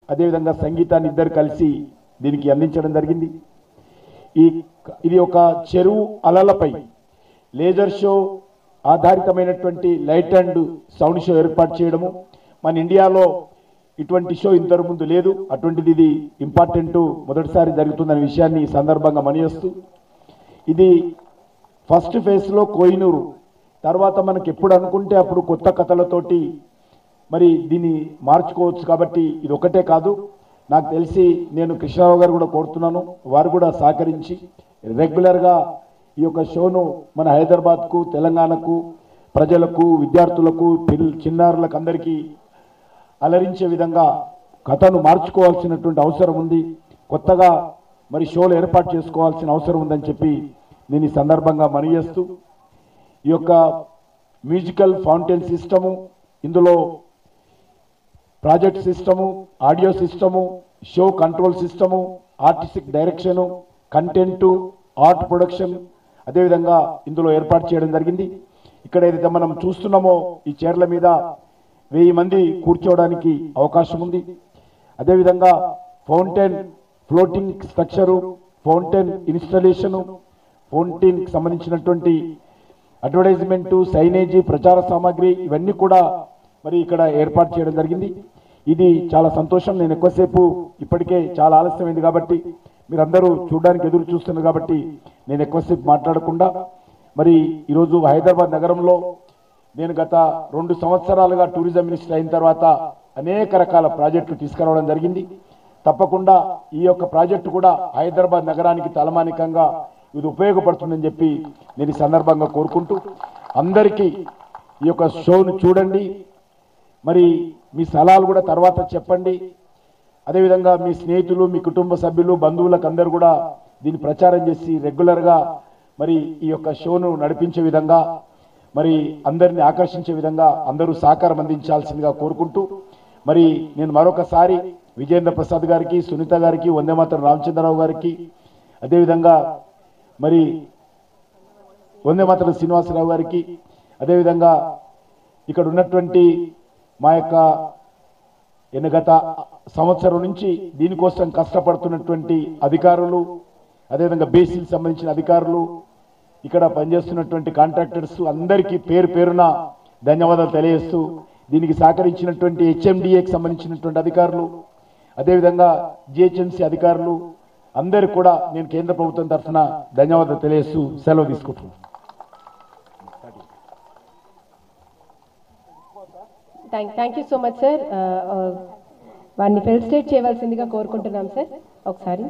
అదేవిధంగా సంగీతాన్ని ఇద్దరు కలిసి దీనికి అందించడం జరిగింది ఈ ఇది ఒక చెరువు అలలపై లేజర్ షో ఆధారితమైనటువంటి లైట్ అండ్ సౌండ్ షో ఏర్పాటు చేయడము మన ఇండియాలో ఇటువంటి షో ఇంతకు ముందు లేదు అటువంటిది ఇది ఇంపార్టెంట్ మొదటిసారి జరుగుతుందనే విషయాన్ని ఈ సందర్భంగా మనియేస్తూ ఇది ఫస్ట్ ఫేజ్లో కోహినూరు తర్వాత మనకి ఎప్పుడు అనుకుంటే అప్పుడు కొత్త కథలతోటి మరి దీన్ని మార్చుకోవచ్చు కాబట్టి ఇది ఒకటే కాదు నాకు తెలిసి నేను కృష్ణరావు గారు కూడా కోరుతున్నాను వారు కూడా సహకరించి రెగ్యులర్గా ఈ యొక్క షోను మన హైదరాబాద్కు తెలంగాణకు ప్రజలకు విద్యార్థులకు పిల్ల చిన్నారులకు అందరికీ అలరించే విధంగా కథను మార్చుకోవాల్సినటువంటి అవసరం ఉంది కొత్తగా మరి షోలు ఏర్పాటు చేసుకోవాల్సిన అవసరం ఉందని చెప్పి నేను ఈ సందర్భంగా మనవి చేస్తూ ఈ యొక్క మ్యూజికల్ ఫౌంటైన్ సిస్టము ఇందులో project system audio system show control system artistic direction content art production అదేవిధంగా ఇందులో ఏర్పాటు చేయడం జరిగింది ఇక్కడ ఏదైతే మనం చూస్తున్నామో ఈ చైర్ల మీద వెయ్యి మంది కూర్చోవడానికి అవకాశం ఉంది అదేవిధంగా fountain floating structure fountain installation fountain సంబంధించినటువంటి అడ్వర్టైజ్మెంటు సైనేజీ ప్రచార సామాగ్రి ఇవన్నీ కూడా మరి ఇక్కడ ఏర్పాటు చేయడం జరిగింది ఇది చాలా సంతోషం నేను ఎక్కువసేపు ఇప్పటికే చాలా ఆలస్యమైంది కాబట్టి మీరందరూ చూడడానికి ఎదురు చూస్తున్నారు కాబట్టి నేను ఎక్కువసేపు మాట్లాడకుండా మరి ఈరోజు హైదరాబాద్ నగరంలో నేను గత రెండు సంవత్సరాలుగా టూరిజం మినిస్టర్ అయిన తర్వాత అనేక రకాల ప్రాజెక్టులు తీసుకురావడం జరిగింది తప్పకుండా ఈ యొక్క ప్రాజెక్టు కూడా హైదరాబాద్ నగరానికి తలమానికంగా ఇది ఉపయోగపడుతుందని చెప్పి నేను ఈ సందర్భంగా కోరుకుంటూ అందరికీ ఈ యొక్క షోను చూడండి మరి మీ సలహాలు కూడా తర్వాత చెప్పండి అదేవిధంగా మీ స్నేహితులు మీ కుటుంబ సభ్యులు బంధువులకు అందరూ కూడా దీన్ని ప్రచారం చేసి రెగ్యులర్గా మరి ఈ యొక్క షోను నడిపించే విధంగా మరి అందరిని ఆకర్షించే విధంగా అందరూ సహకారం అందించాల్సిందిగా కోరుకుంటూ మరి నేను మరొకసారి విజేంద్ర ప్రసాద్ గారికి సునీత గారికి వందేమాతరం రామచంద్రరావు గారికి అదేవిధంగా మరి వందేమాతరం శ్రీనివాసరావు గారికి అదేవిధంగా ఇక్కడ ఉన్నటువంటి మా యొక్క ఎన్న గత సంవత్సరం నుంచి దీనికోసం కష్టపడుతున్నటువంటి అధికారులు అదేవిధంగా బేసిల్ సంబంధించిన అధికారులు ఇక్కడ పనిచేస్తున్నటువంటి కాంట్రాక్టర్స్ అందరికీ పేరు పేరున ధన్యవాదాలు తెలియజేస్తూ దీనికి సహకరించినటువంటి హెచ్ఎండిఏకి సంబంధించినటువంటి అధికారులు అదేవిధంగా జిహెచ్ఎంసీ అధికారులు అందరికి కూడా నేను కేంద్ర ప్రభుత్వం తరఫున ధన్యవాదాలు తెలియజేస్తూ సెలవు తీసుకుంటున్నాను thank thank you so much sir వారిని ఫెలిసిటేట్ చేయవలసిందిగా కోరుకుంటున్నాం సార్ ఒకసారి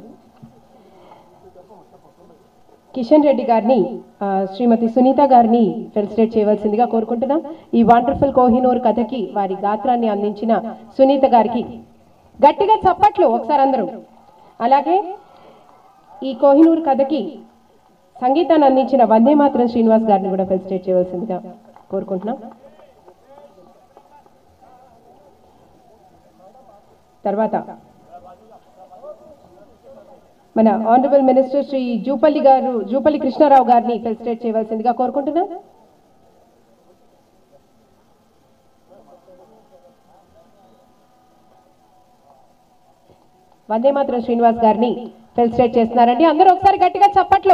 కిషన్ రెడ్డి గారిని ఆ, శ్రీమతి సునీత గారిని ఫెలిసిటేట్ చేయవలసిందిగా కోరుకుంటున్నాం ఈ వండర్ఫుల్ కోహినూర్ కథకి వారి గాత్రాన్ని అందించిన సునీత గారికి గట్టిగా చప్పట్లు ఒకసారి అందరూ అలాగే ఈ కోహినూర్ కథకి సంగీతాన్ని అందించిన వందే మాత్రం శ్రీనివాస్ గారిని కూడా ఫెలిసిటేట్ చేయవలసిందిగా కోరుకుంటున్నాం తర్వాత మన ఆనరబుల్ మినిస్టర్ శ్రీ జూపల్లి గారు జూపల్లి కృష్ణారావు గారిని ఫెలిసిటేట్ చేయవలసిందిగా కోరుకుంటున్నాం వందే మాత్రం శ్రీనివాస్ గారిని ఫెలిసిటేట్ చేస్తున్నారండి అందరూ ఒకసారి గట్టిగా చప్పట్లు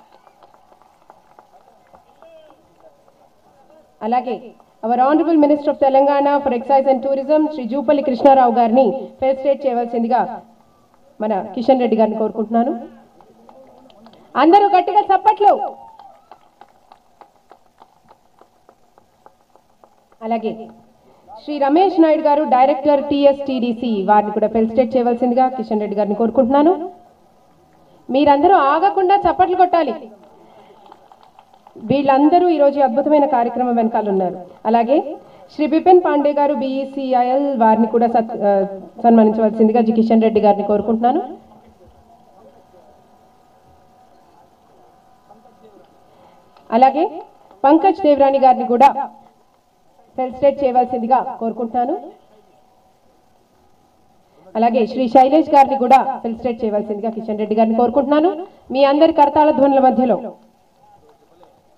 అలాగే our honourable minister of Telangana for excise and tourism Shri Jupally Krishna Rao గారిని ఫెలిసిటేట్ చేయవలసిందిగా మన కిషన్ రెడ్డి గారిని కోరుకుంటున్నాను అందరూ గట్టిగా చప్పట్లు అలాగే శ్రీ రమేష్ నాయుడు గారు డైరెక్టర్ టిఎస్టిడిసి వారిని కూడా ఫెలిసిటేట్ చేయవలసిందిగా కిషన్ రెడ్డి గారిని కోరుకుంటున్నాను మీరందరూ ఆగకుండా చప్పట్లు కొట్టాలి వీళ్ళందరూ ఈరోజు ఈ అద్భుతమైన కార్యక్రమం వెనకాల ఉన్నారు అలాగే శ్రీ బిపిన్ పాండే గారు బిఈసిఐఎల్ వారిని కూడా సత్- ఆ, సన్మానించవలసిందిగా జి కిషన్ రెడ్డి గారిని కోరుకుంటున్నాను అలాగే పంకజ్ దేవరాణి గారిని కూడా ఫెలిసిటేట్ చేయవలసిందిగా కోరుకుంటున్నాను అలాగే శ్రీ శైలేష్ గారిని కూడా ఫెలిసిటేట్ చేయవలసిందిగా కిషన్ రెడ్డి గారిని కోరుకుంటున్నాను మీ అందరి కరతాళ ధ్వనుల మధ్యలో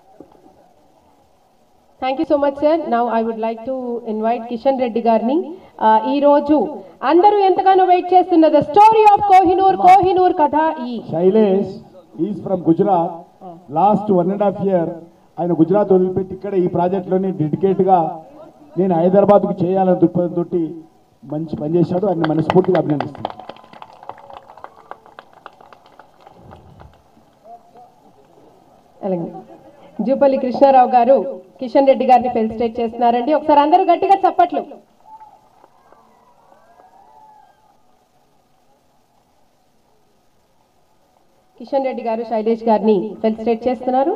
thank you so much sir now I would like to invite Kishan Reddy గారిని ఆ, ఈ రోజు అందరూ ఎంతగానో వెయిట్ చేస్తున్న the story of Kohinoor Kohinoor కథ ఈ Shailesh is from Gujarat last one and half year ఆయన గుజరాత్ వదిలిపెట్టి ఇక్కడ ఈ ప్రాజెక్ట్లోని డెడికేట్గా నేను హైదరాబాద్కు చేయాలని దృక్పథంతో మంచి పని చేశాడు ఆయన మనస్ఫూర్తిగా అభినందిస్తున్నాను అలాగే జూపల్లి కృష్ణారావు గారు కిషన్ రెడ్డి గారిని ఫెలిసిటేట్ చేస్తున్నారండి ఒకసారి అందరూ గట్టిగా చప్పట్లు కిషన్ రెడ్డి గారు శైలేష్ గారిని ఫెలిసిటేట్ చేస్తున్నారు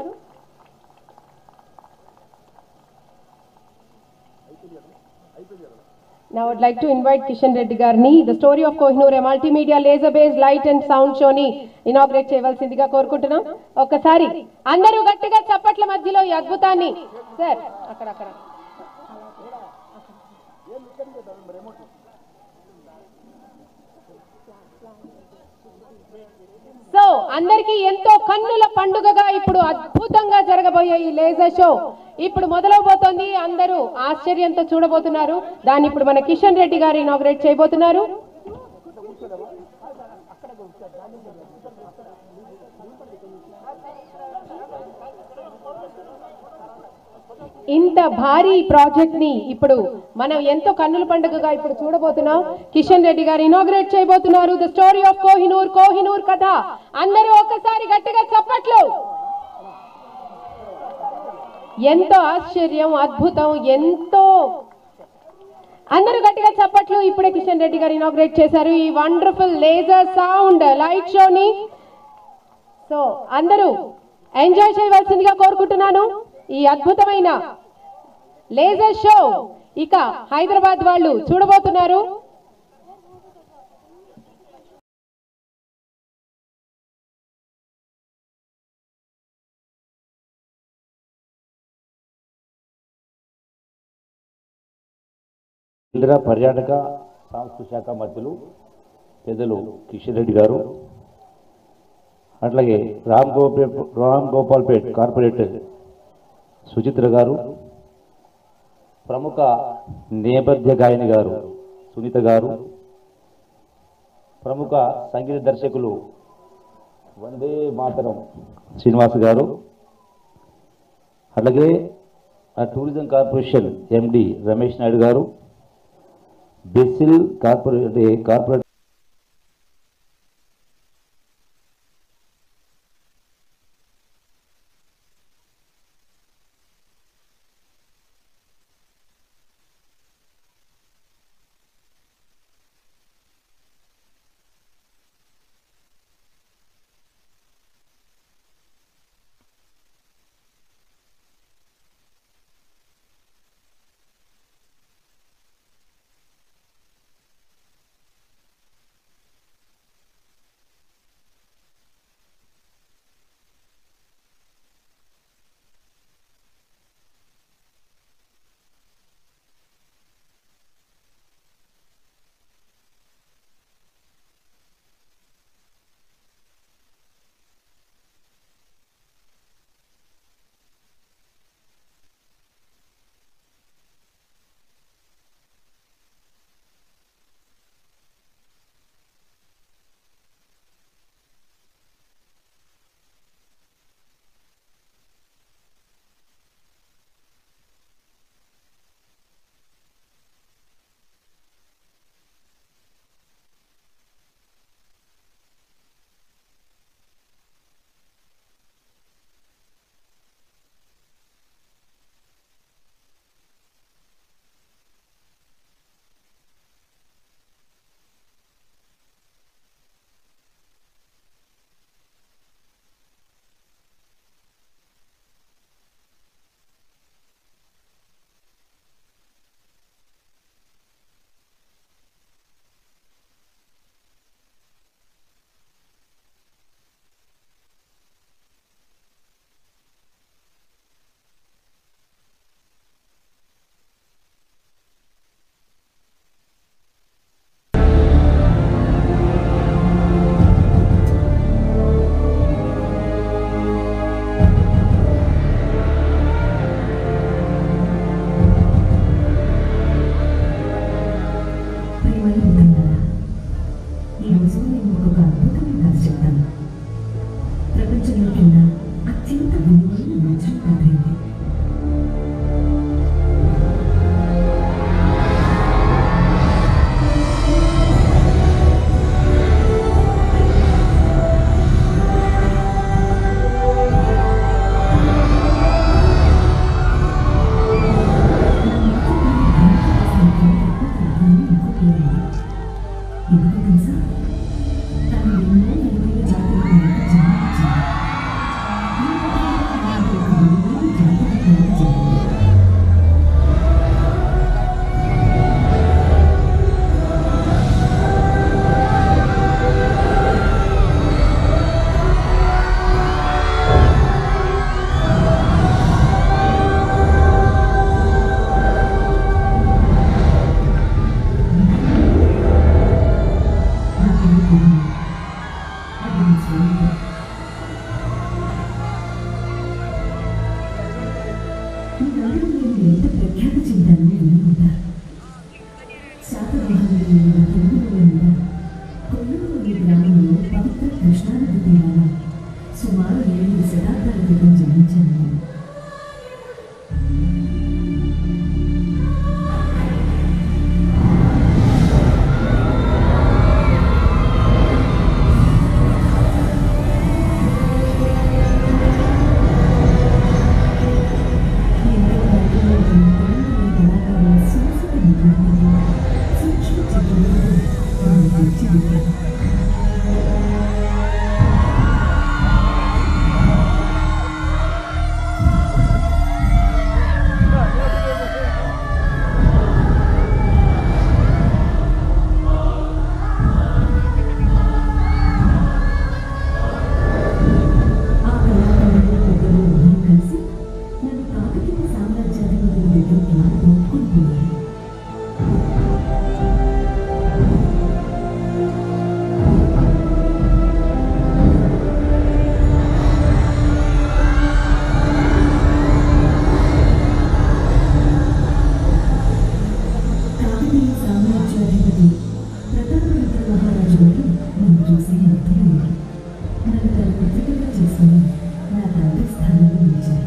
Now I'd like to invite Kishan Reddy గారిని the story of Kohinoor a multimedia laser based light and sound show ని ఇనాగ్రేట్ చేయవలసిందిగా కోరుకుంటున్నాం ఒక్కసారి అందరూ గట్టిగా చప్పట్ల మధ్యలో ఈ అద్భుతాన్ని సార్ అక్కడ అక్కడ సో అందరికీ ఎంతో కన్నుల పండుగగా ఇప్పుడు అద్భుతంగా జరగబోయే ఈ లేజర్ షో ఇప్పుడు మొదలవబోతోంది అందరూ ఆశ్చర్యంతో చూడబోతున్నారు దాన్ని ఇప్పుడు మన కిషన్ రెడ్డి గారు ఇనాగ్రేట్ చేయబోతున్నారు ఇంత భారీ ప్రాజెక్ట్ ని ఇప్పుడు మనం ఎంతో కన్నుల పండుగగా ఇప్పుడు చూడబోతున్నాం కిషన్ రెడ్డి గారు ఇనాగ్రేట్ చేయబోతున్నారు the story of Kohinoor Kohinoor కథ అందరూ ఒక్కసారి గట్టిగా చప్పట్లు ఎంతో ఆశ్చర్యం అద్భుతం ఎంతో అందరూ గట్టిగా చప్పట్లు ఇప్పుడే కిషన్ రెడ్డి గారు ఇనాగ్రేట్ చేశారు ఈ వండర్ఫుల్ లేజర్ సౌండ్ లైట్ షోని సో అందరూ ఎంజాయ్ చేయవలసిందిగా కోరుకుంటున్నాను ఈ అద్భుతమైన లేజర్ షో ఇక హైదరాబాద్ వాళ్ళు చూడబోతున్నారు కేంద్ర పర్యాటక సాంస్కృతిక శాఖ మంత్రులు పెద్దలు కిషన్ రెడ్డి గారు అట్లాగే రామ్ గోపే రామ్ గోపాల్పేట్ కార్పొరేటర్ సుచిత్ర గారు ప్రముఖ నేపథ్య గాయని గారు సునీత గారు ప్రముఖ సంగీత దర్శకులు వందే మాతరం శ్రీనివాస్ గారు అట్లాగే ఆ tourism corporation MD Ramesh Naidu గారు బెసిల్ కార్పొరేట్ కార్పొరేట్ ఎందుకు తెలుసా తను ఎన్నో విలువైన జాతులకు జన్మించింది ఈ కథలో ఒక విలువైన జాతులకు జన్మించింది ఎంత ప్రఖ్యాతి చెందాను వినుకుంటారు శాతవాహనులు తెలుగులో కొల్లూరు గ్రామంలో పవిత్ర కృష్ణానది తీరాన సుమారు ఎనిమిది శతాబ్దాల క్రితం జన్మించాను నేను. ఆ కళాకారులు పెద్దలు అందరూ కలిసి నన్ను కాకతీయ సామ్రాజ్యాధిపతుల దగ్గరికి ఒప్పుకొని పోయారు కాకతీయ సామ్రాజ్యాధిపతి ప్రతాపరుద్ర మహారాజు గారు నన్ను చూసి అర్థమయ్యారు నన్ను తన పుత్రికగా చేసుకుని నా తండ్రి స్థానంలో ఉంచారు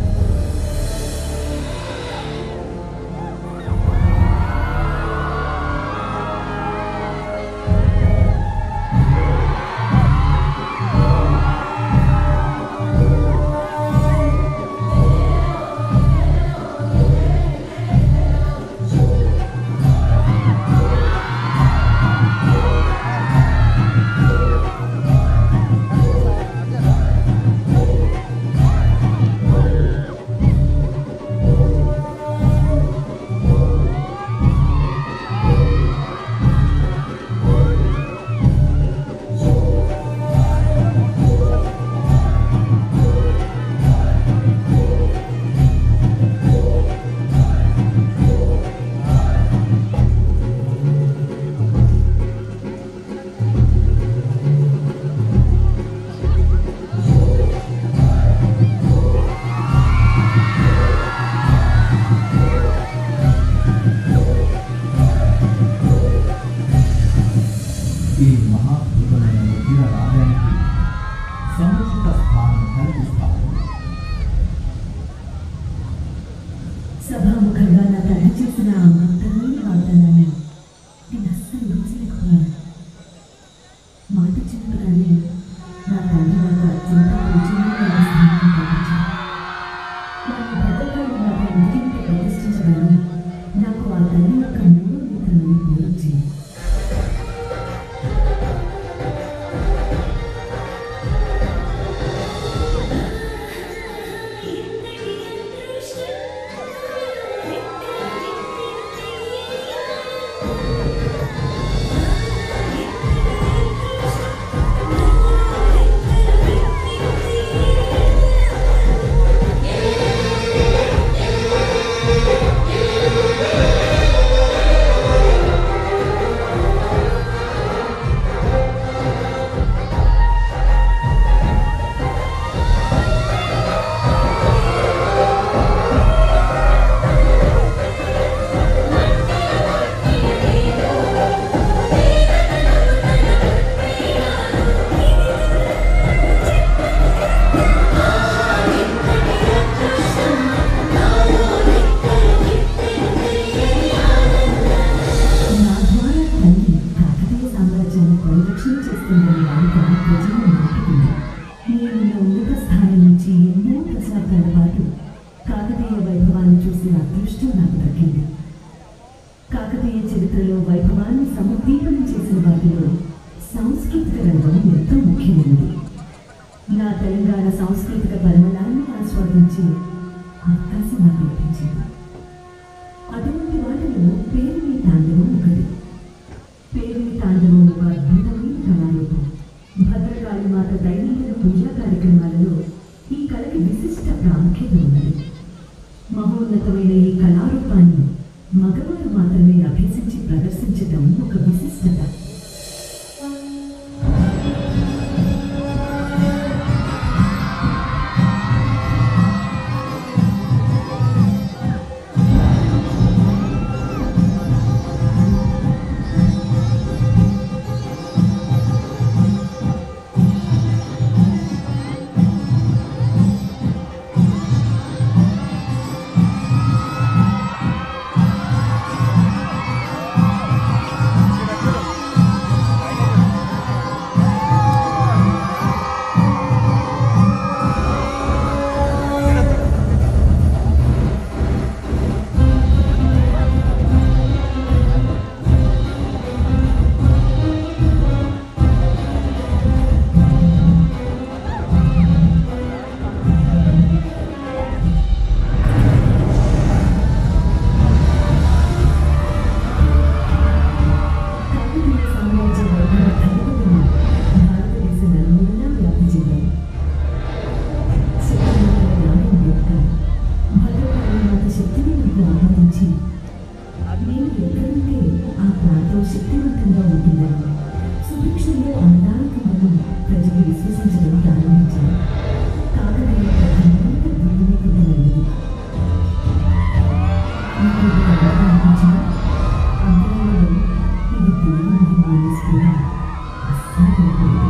ఈ మహాద్భుతమైన విద్య రాజ్యానికి సముచిత స్థానం కల్పిస్తారు సభాముఖంగా నా తండ్రి చేసిన ఆ మొత్తమైన వాగ్దానాన్ని నేను అస్సలు ఊహించలేకపోయాను మాట చెప్పగానే నా తండ్రి నాకు అత్యంత పూజనీయమైన స్థానాన్ని కల్పించారు నాకు భద్రకాళి మాత ఇంటింటి ప్రతిష్ఠించగానే నాకు ఆ తల్లి యొక్క మూడో నేత్రాన్ని పూరించింది ఎంతో ముఖ్యమైనది నా తెలంగాణ సాంస్కృతిక పరిమళాన్ని ఆస్వాదించి అవకాశం నాకు లభించింది అటువంటి వాటిలో పేరుని తాండవం ఒకటి పేరుని తాండవం ఒక అద్భుతమైన కళారూపం భద్రకాళి మాత దైనందిన పూజా కార్యక్రమాలలో ఈ కళకి విశిష్ట ప్రాముఖ్యత ఉన్నది మహోన్నతమైన ఈ కళారూపాన్ని మగవారు మాత్రమే అభ్యసించి ప్రదర్శించటం ఒక విశిష్టత కాకతీయ సామ్రాజ్య వైభవ ధనపతులు భారతదేశ నలుమూలలా వ్యాప్తి చెందాయి శక్తివంతుల నాగం యొక్క భద్రకాళి మాత శక్తిని నాకు ఆహ్వానించి నేను ఎక్కడుంటే ఆ ప్రాంతం శక్తివంతంగా ఉంటుందని సుభిక్షంలో అందాలకు మనం ప్రజలు విశ్వసించడం ప్రారంభించారు కాకతీయ ప్రధానమంత దుర్వినియోగమైనది మీకు ఇది బాగా అనిపించిందా? అంతరాలలో ఇది దేవుని మహిమ స్పృహ అస్సలు లేదు.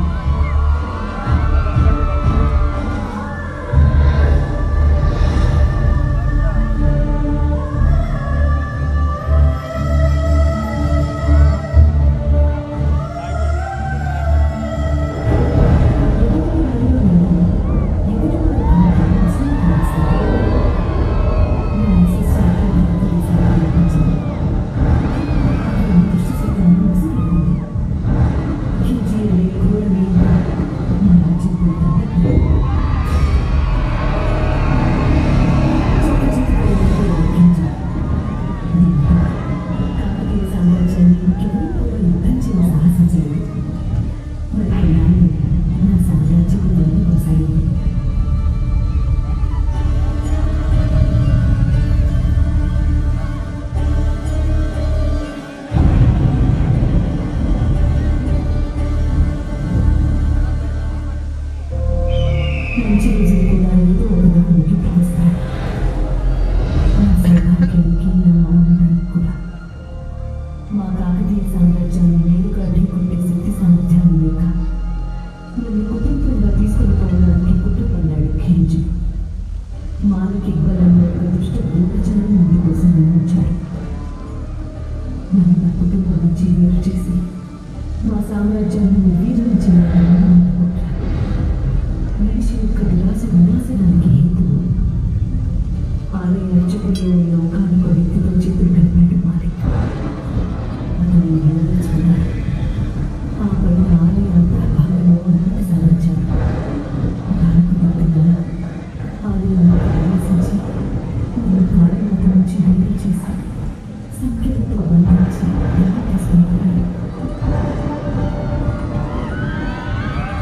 మరి కొన్నాళ్ళు నా సామ్రాజ్యం కొనసాగింది మంచి రోజులు కూడా ఏదో ఒకనాడు ముగింపుకు వస్తాయి నా సౌభాగ్యానికి నా ఆనందానికి కూడా మా కాకతీయ సామ్రాజ్యాన్ని నేరుగా ఢీకొట్టే శక్తి సామర్థ్యాలు లేక నన్ను కుటుంబంగా తీసుకుని పోవడానికి కుటుంబన్నాడు ఖేజీ మానకి బలంలో ఒక దుష్ట భూకచనం ముందు కోసం నిర్మించాడు నన్ను నా కుటుంబం నుంచి వేరు చేసి మా సామ్రాజ్యాన్ని నిర్వీర్యం మనిషి యొక్క దురాశ వినాశనానికి హేతువు ఆలయ అర్చకుల్లో ఉన్న ఒకనొక వ్యక్తితో చేతులు కలిపాడు మాలిక్ అతను నెరవేర్చుకున్నాడు ఆ పైన ఆలయ అంతర్భాగంలో అన్నటి సాధించాడు కాలకుమార్తెగా ఆలయంలో ప్రవేశించి నన్ను కాళీమాత నుంచి వేరు చేసి సంఖ్యలతో బంధించి తీసుకుని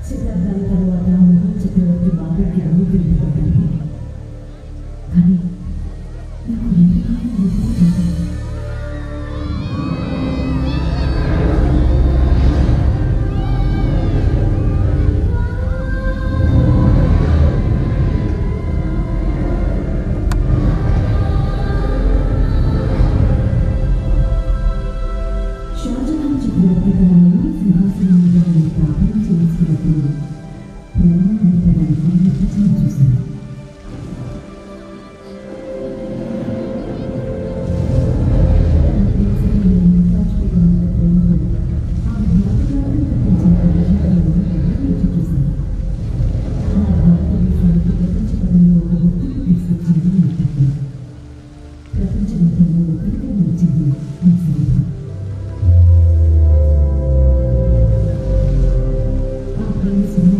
శతాబ్దాల తర్వాత మొఘల్ చక్రవర్తి బాబర్కి అభివృద్ధి పడ్డాను కానీ నాకు ఎందుకో అనుకుంటుంది షాజహాన్ చక్రవర్తి తన మళ్ళీ సింహాసనం మీద నన్ను కాపురం చేయించుకున్నప్పుడు ప్రేమ నింపడానికి నిర్వచనం చూశాను తన ప్రేయసికి నేను ముస్తాచుగా ఉన్న ప్రేమతో ఆ జ్ఞాపకాలను కట్టించిన ప్రదేశాలను ఎదురు చూశాను నా భారతదేశానికి ప్రపంచ పదంలో ఒక గుర్తింపు తీసుకొచ్చింది ఈ పట్టణం ప్రపంచమంతలో ఒకటిగా నిలిచింది ఈ సంఘం ఆ ప్రేమ సింహాసనం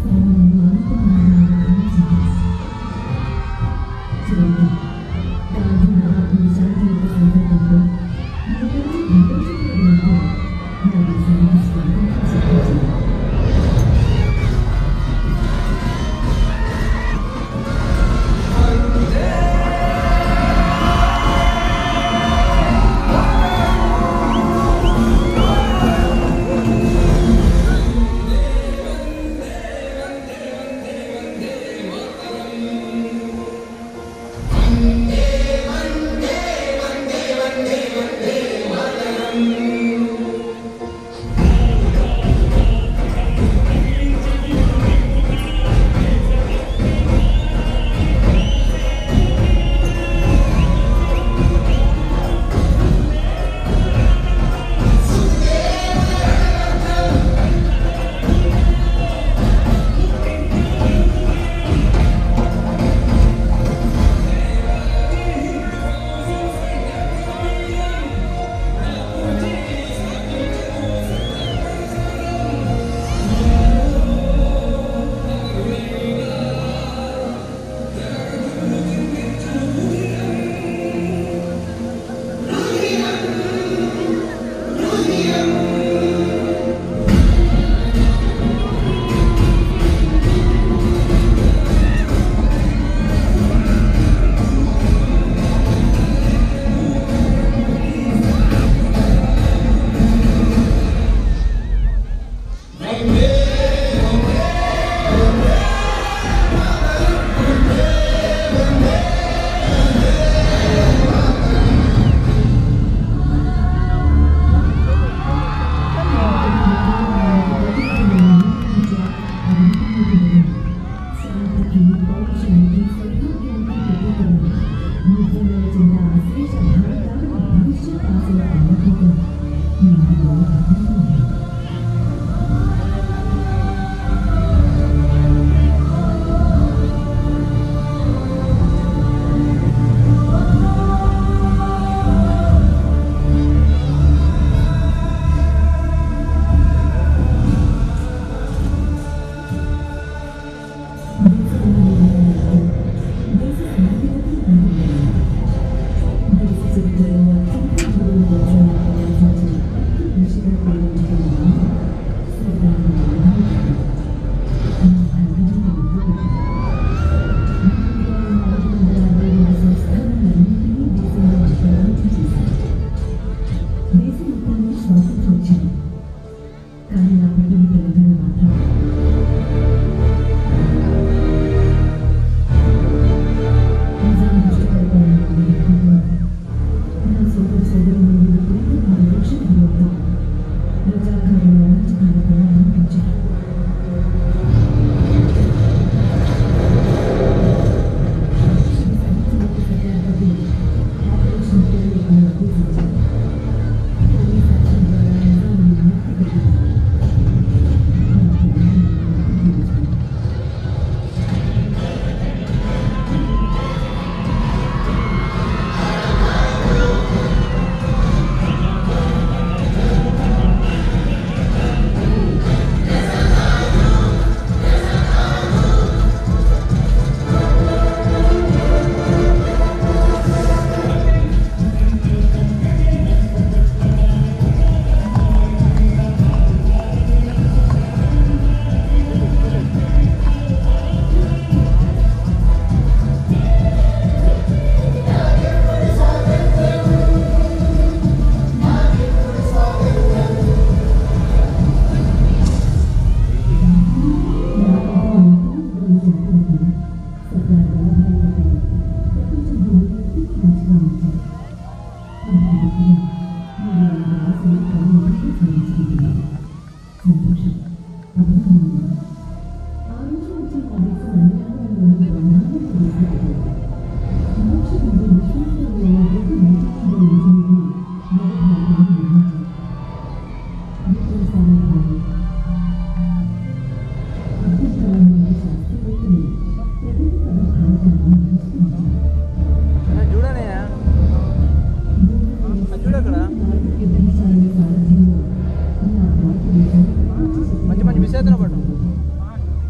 శ్రీ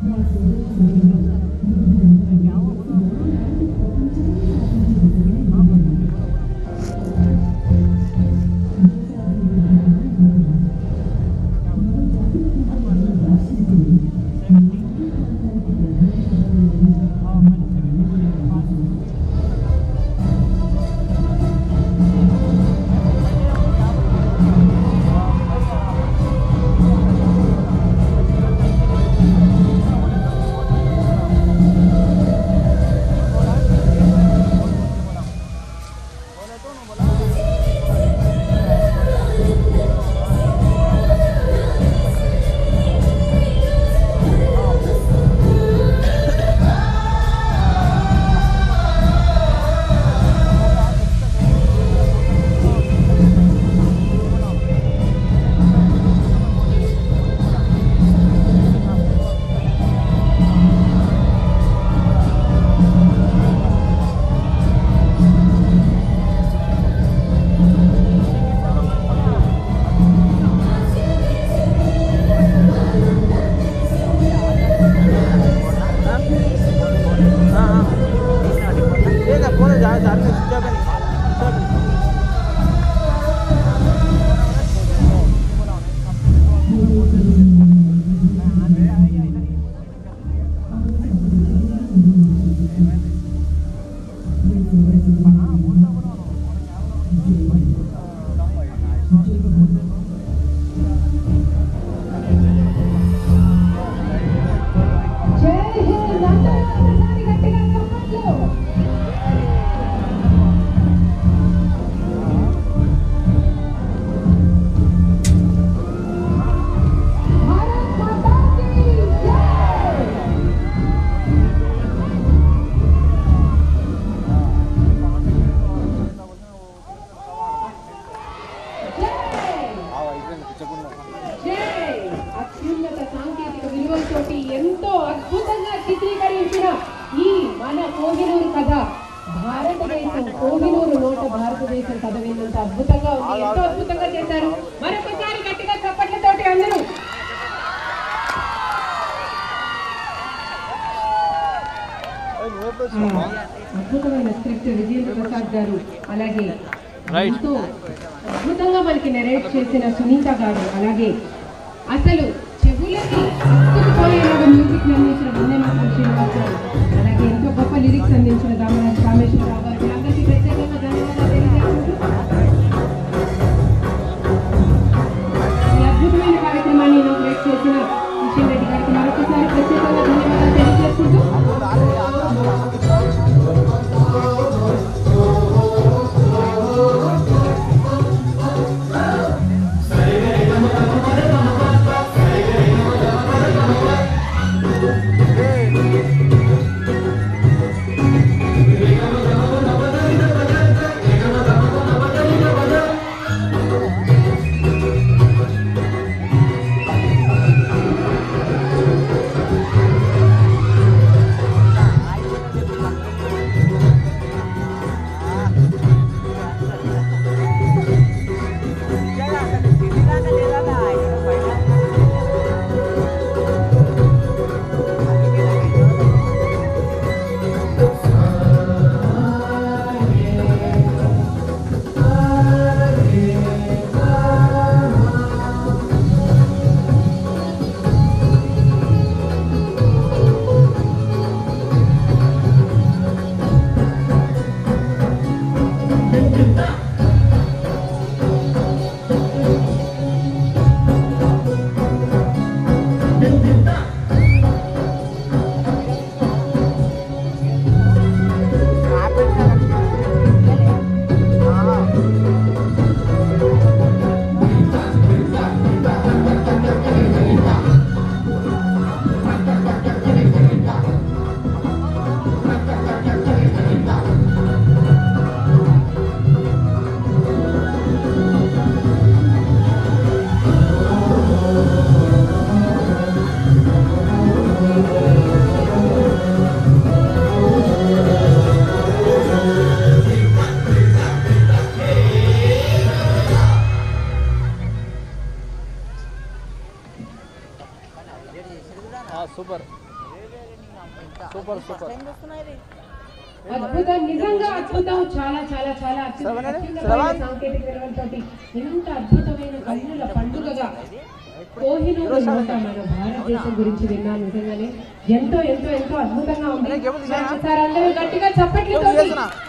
జై హింద్ అందరూ ఒకసారి గట్టిగా చప్పట్లు భారత్ మాతా కీ జై జై అత్యున్నత సాంకేతిక విలువలతోటి ఎంతో అద్భుతంగా చిత్రీకరించిన ఈ మన కోహినూరు కథ భారతదేశం కోహినూరు నోట భారతదేశం కథ విన్నంత అద్భుతంగా ఉంది ఎంతో అద్భుతంగా చేశారు మరొకసారి గట్టిగా చప్పట్లతోటి అందరూ ఆ, అద్భుతమైన స్క్రిప్ట్ విజేంద్ర ప్రసాద్ గారు అలాగే ఎంతో అద్భుతంగా మనకి నెరేట్ చేసిన సునీత గారు అలాగే అసలు చెవులకి అత్తుకుపోయేలాగా మ్యూజిక్ అందించిన వందేమాత్రం శ్రీనివాస్ గారు అలాగే ఎంతో గొప్ప లిరిక్స్ అందించిన దామరాజు రామేశ్వరరావు గారు వీళ్ళందరికీ ప్రత్యేకంగా ధన్యవాదాలు తెలియజేసుకుంటూ ఈ అద్భుతమైన కార్యక్రమాన్ని ఇనాగ్రేట్ చేసిన కిషన్ రెడ్డి గారికి మరొకసారి ప్రత్యేకంగా ధన్యవాదాలు తెలియజేసుకుంటూ సూపర్ అద్భుతం నిజంగా అద్భుతం చాలా చాలా చాలా అత్యున్న- అత్యున్నతమైన సాంకేతిక విలువలతోటి ఎంత అద్భుతమైన కన్నుల పండుగగా కోహినూరు నోట మన భారతదేశం గురించి విన్నాను నిజంగానే ఎంతో ఎంతో ఎంతో అద్భుతంగా ఉంది సార్ అందరూ గట్టిగా చప్పట్లతో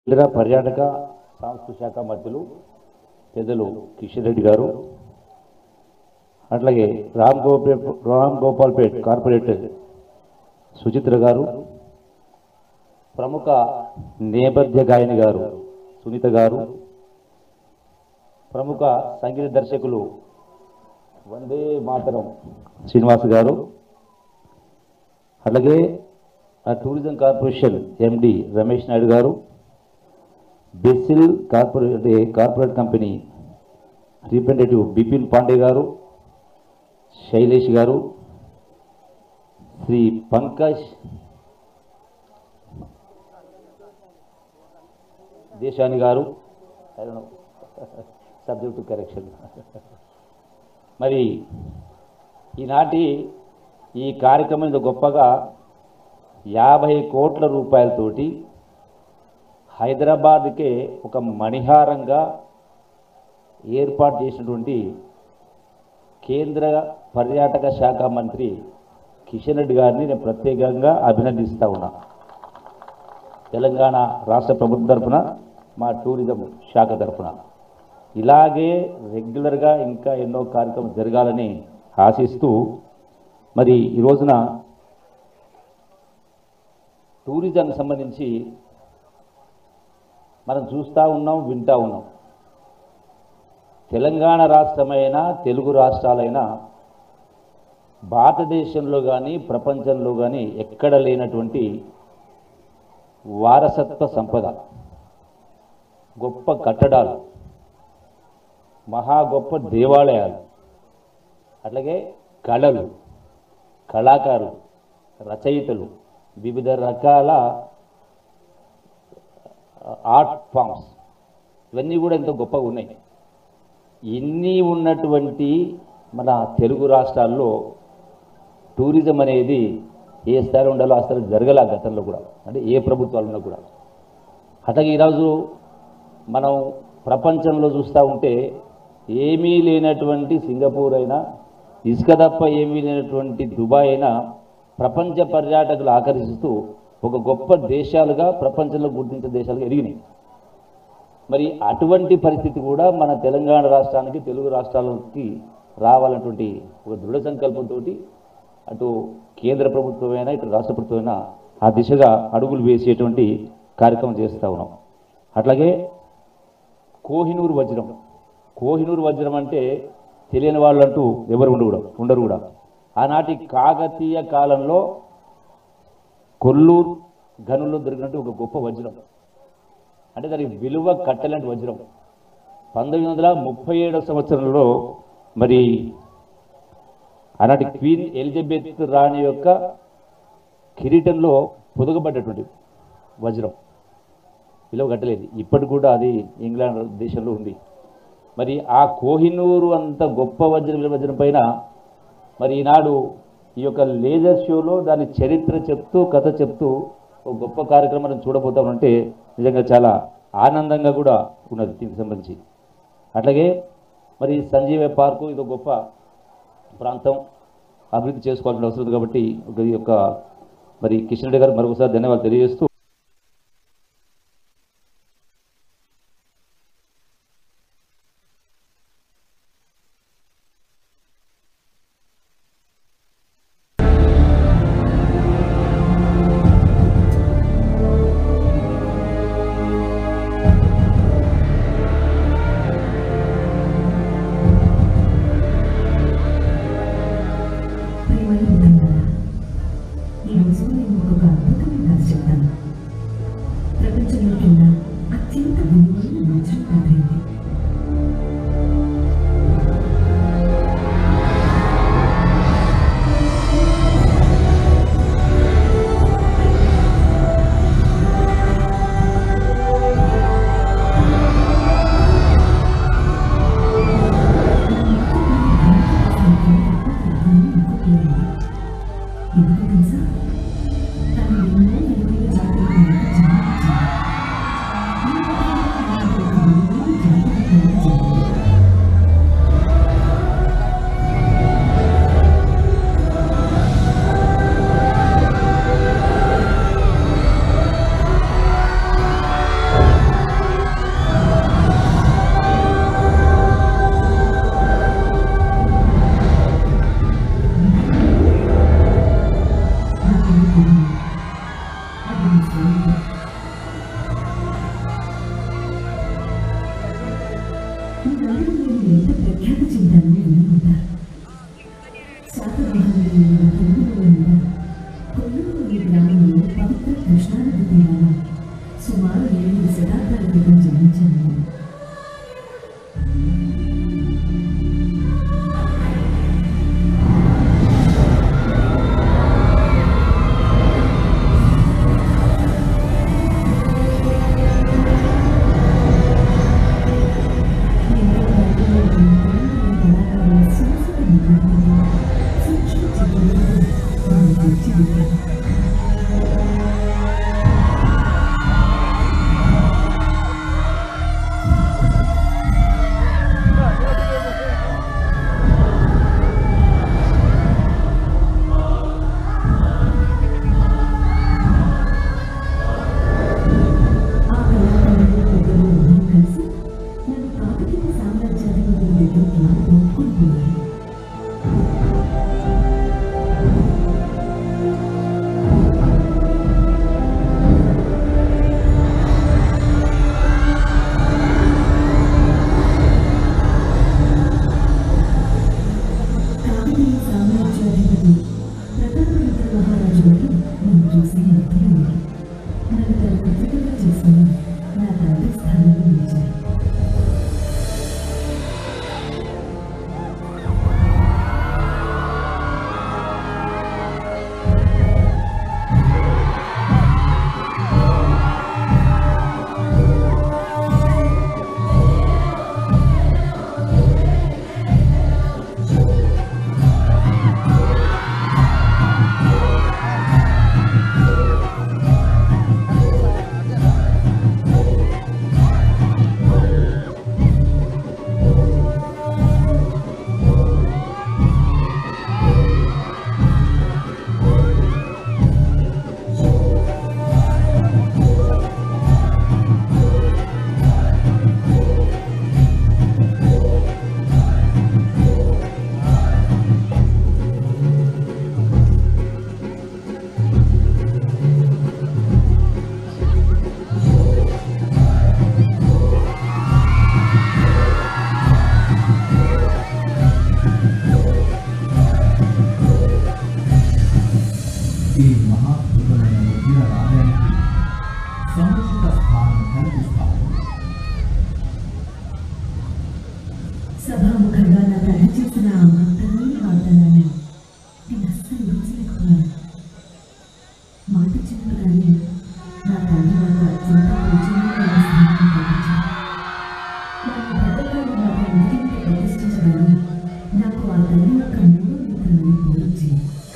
కేంద్ర పర్యాటక సాంస్కృతిక శాఖ మంత్రులు పెద్దలు కిషన్ రెడ్డి గారు అట్లాగే రామ్ గోపే రామ్ గోపాల్పేట్ కార్పొరేటర్ సుచిత్ర గారు ప్రముఖ నేపథ్య గాయని గారు సునీత గారు ప్రముఖ సంగీత దర్శకులు వందే మాతరం శ్రీనివాస్ గారు అట్లాగే ఆ tourism corporation MD Ramesh Naidu గారు BECIL corporate corporate company representative Bipin Pandey గారు శైలేష్ గారు శ్రీ పంకజ్ దేశాని గారు సబ్జెక్టు కరెక్షన్ మరి ఈనాటి ఈ కార్యక్రమం ఇంత గొప్పగా యాభై కోట్ల రూపాయలతోటి హైదరాబాద్కే ఒక మణిహారంగా ఏర్పాటు చేసినటువంటి కేంద్ర పర్యాటక శాఖ మంత్రి కిషన్ రెడ్డి గారిని నేను ప్రత్యేకంగా అభినందిస్తా ఉన్నా తెలంగాణ రాష్ట్ర ప్రభుత్వం తరఫున మా టూరిజం శాఖ తరఫున ఇలాగే రెగ్యులర్గా ఇంకా ఎన్నో కార్యక్రమాలు జరగాలని ఆశిస్తూ మరి ఈ రోజున టూరిజంకి సంబంధించి మనం చూస్తూ ఉన్నాం వింటూ ఉన్నాం తెలంగాణ రాష్ట్రమైనా తెలుగు రాష్ట్రాలైనా భారతదేశంలో కానీ ప్రపంచంలో కానీ ఎక్కడ లేనటువంటి వారసత్వ సంపద గొప్ప కట్టడాలు మహా గొప్ప దేవాలయాలు అట్లాగే కళలు కళాకారులు రచయితలు వివిధ రకాల ఆర్ట్ ఫామ్స్ ఇవన్నీ కూడా ఎంతో గొప్పగా ఉన్నాయి ఇన్ని ఉన్నటువంటి మన తెలుగు రాష్ట్రాల్లో టూరిజం అనేది ఏ స్థాయిలో ఉండాలో ఆ స్థాయిలో జరగలే గతంలో కూడా అంటే ఏ ప్రభుత్వాలు ఉన్నా కూడా అట్లాగే ఈరోజు మనం ప్రపంచంలో చూస్తూ ఉంటే ఏమీ లేనటువంటి సింగపూర్ అయినా ఇసుక తప్ప ఏమీ లేనటువంటి దుబాయ్ అయినా ప్రపంచ పర్యాటకులు ఆకర్షిస్తూ ఒక గొప్ప దేశాలుగా ప్రపంచంలో గుర్తించే దేశాలుగా ఎదిగినాయి మరి అటువంటి పరిస్థితి కూడా మన తెలంగాణ రాష్ట్రానికి తెలుగు రాష్ట్రాలకి రావాలన్నటువంటి ఒక దృఢ సంకల్పంతో అటు కేంద్ర ప్రభుత్వమైనా ఇటు రాష్ట్ర ప్రభుత్వమైనా ఆ దిశగా అడుగులు వేసేటువంటి కార్యక్రమం చేస్తూ ఉన్నాం అట్లాగే కోహినూరు వజ్రం కోహినూరు వజ్రం అంటే తెలియని వాళ్ళంటూ ఎవరు ఉండరు కూడా ఉండరు కూడా ఆనాటి కాకతీయ కాలంలో కొల్లూరు గనుల్లో దొరికినట్టు ఒక గొప్ప వజ్రం అంటే దానికి విలువ కట్టలేని వజ్రం పంతొమ్మిది వందల ముప్పై ఏడవ సంవత్సరంలో మరి ఆనాటి క్వీన్ ఎలిజబెత్ రాణి యొక్క కిరీటంలో పొదగబడ్డటువంటి వజ్రం విలువ కట్టలేదు ఇప్పటికి కూడా అది ఇంగ్లాండ్ దేశంలో ఉంది మరి ఆ కోహినూరు అంత గొప్ప వజ్రం వజ్రం పైన మరి ఈనాడు ఈ యొక్క లేజర్ షోలో దాని చరిత్ర చెప్తూ కథ చెప్తూ ఒక గొప్ప కార్యక్రమాన్ని చూడబోతామంటే నిజంగా చాలా ఆనందంగా కూడా ఉన్నది దీనికి సంబంధించి అట్లాగే మరి సంజీవ పార్కు ఇది ఒక గొప్ప ప్రాంతం అభివృద్ధి చేసుకోవాల్సిన అవసరం ఉంది కాబట్టి ఒక ఈ యొక్క మరి కిషన్ రెడ్డి గారు మరొకసారి ధన్యవాదాలు తెలియజేస్తూ ప్రియమైన పిల్లలారా, ఈరోజు నేను ఒక అద్భుతమైన కథ చెప్తాను ప్రపంచంలో కింద అత్యంత విలువైన వజ్రం కథ ఇది ఎందుకు తెలుసా తను ఎన్నో విలువైన జాతులకు జన్మించింది ఈ కథలో ఒక విలువైన జాతికి జరిగింది శాతవాహనులైన తెలుగువారంతా కొల్లూరు ఈ గ్రామంలో పవిత్ర కృష్ణానది తీరాన సుమారు ఎనిమిది శతాబ్దాల క్రితం జన్మించారు ఎన్నో రంగుల్లో ఉన్న కళాకారుల సూక్ష్మ నిపుణులు, సూక్ష్మ చిత్రాలతో వారు తీర్చిదిద్దారు. ఆ కళాకారులు పెద్దలు అందరూ కలిసి నన్ను కాకతీయ సామ్రాజ్యాధిపతుల దగ్గరికి తోడ్కొనిపోయారు కాకతీయ సామ్రాజ్యాధిపతి ప్రతాపరుద్ర మహారాజు గారు నన్ను చూసి అర్థమయ్యారు నన్ను తన పుత్రికగా చేసుకుని నా తండ్రి స్థానంలో నిలిచారు ఈ మహాద్భుతమైన వజ్ర రాజ్యానికి సముచిత స్థానం కల్పిస్తాము సభాముఖంగా నా తండ్రి చేసిన ఆ మాత్రమే వాగ్దానాన్ని నేను అస్సలు ఊహించలేకపోయాను మాట చెప్పగానే నా తండ్రి నాకు అత్యంత పూజనీయమైన స్థానం కల్పించారు నన్ను భద్రకాళి మాత ఇంటింటి ప్రతిష్ఠించగానే నాకు ఆ తల్లి యొక్క మూడో నేత్రమని పూరించింది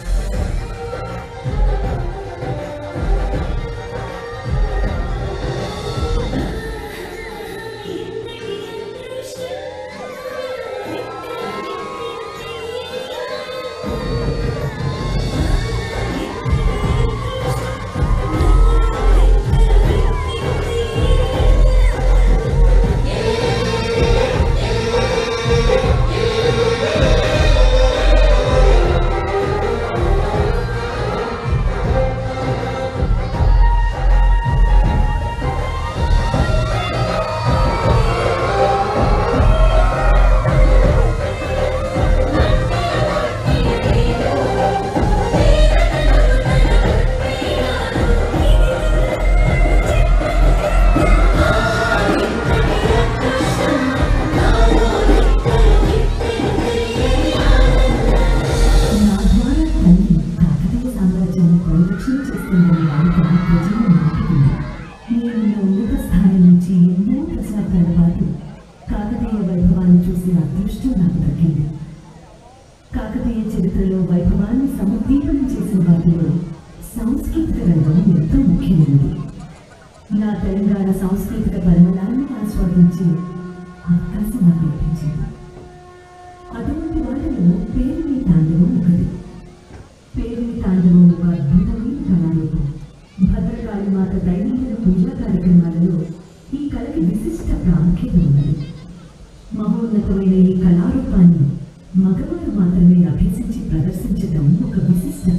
నా ద్వారా తల్లి కాకతీయ సామ్రాజ్యాన్ని పరిరక్షణ చేస్తుందని అనుకున్న ప్రజలు నాటుకుంది నేను నా ఉన్నత స్థానం నుంచి ఎన్నో దశాబ్దాల పాటు కాకతీయ వైభవాన్ని చూసే అదృష్టం నాకు దక్కింది కాకతీయ చరిత్రలో వైభవాన్ని సముద్దీపనం చేసిన వాటిలో సాంస్కృతిక రంగం ఎంతో ముఖ్యమైనది నా తెలంగాణ సాంస్కృతిక పరిమళాన్ని ఆస్వాదించి అవకాశం నాకు లభించింది అటువంటి వాటిలో పేరుని తాండవం ఒకటి పేరుని తాండవం ఒక అద్భుతమైన కళారూపం భద్రకాళి మాత దైనందిన పూజా కార్యక్రమాలలో ఈ కళకి విశిష్ట ప్రాముఖ్యత ఉన్నది మహోన్నతమైన ఈ కళారూపాన్ని మగవారు మాత్రమే అభ్యసించి ప్రదర్శించడం ఒక విశిష్టత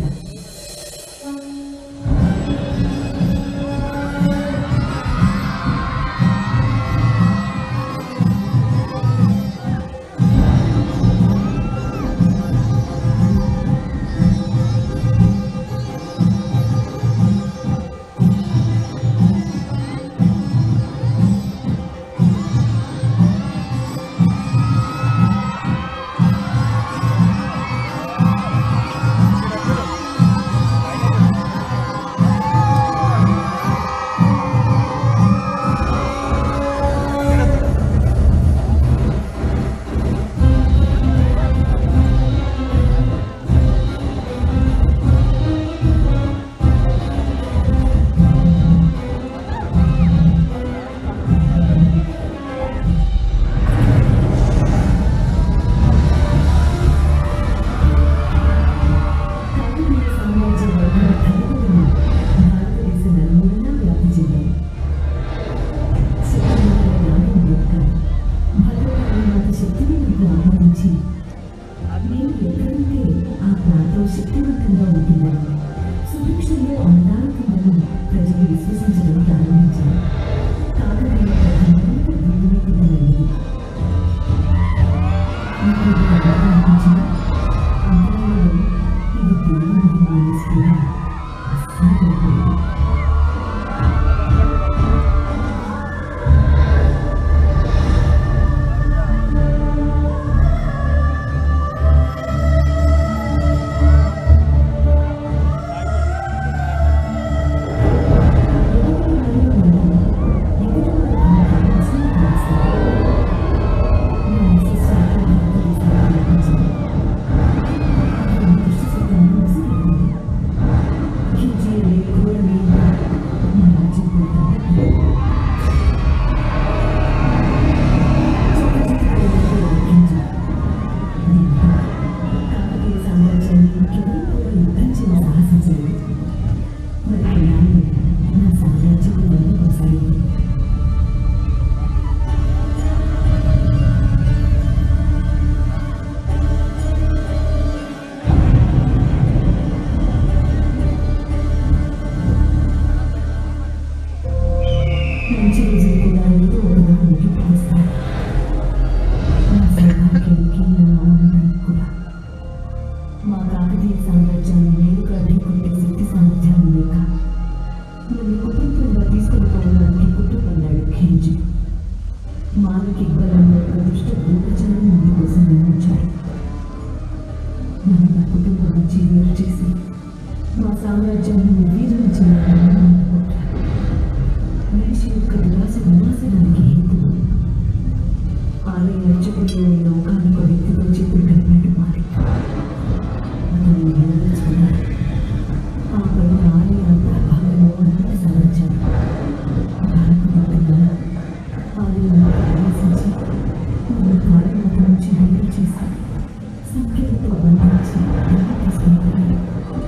ఆలయాన్ని నిర్మించుకున్నారు ఆ పైన ఆలయ ప్రభావంలో అన్ని సాధించారు భారతదేశంలో ఆలయాన్ని ప్రవేశించి మన కాళ్ళ నుంచి వేరు చేసి సంఖ్యలతో బంధించి తీసుకుంటున్నారు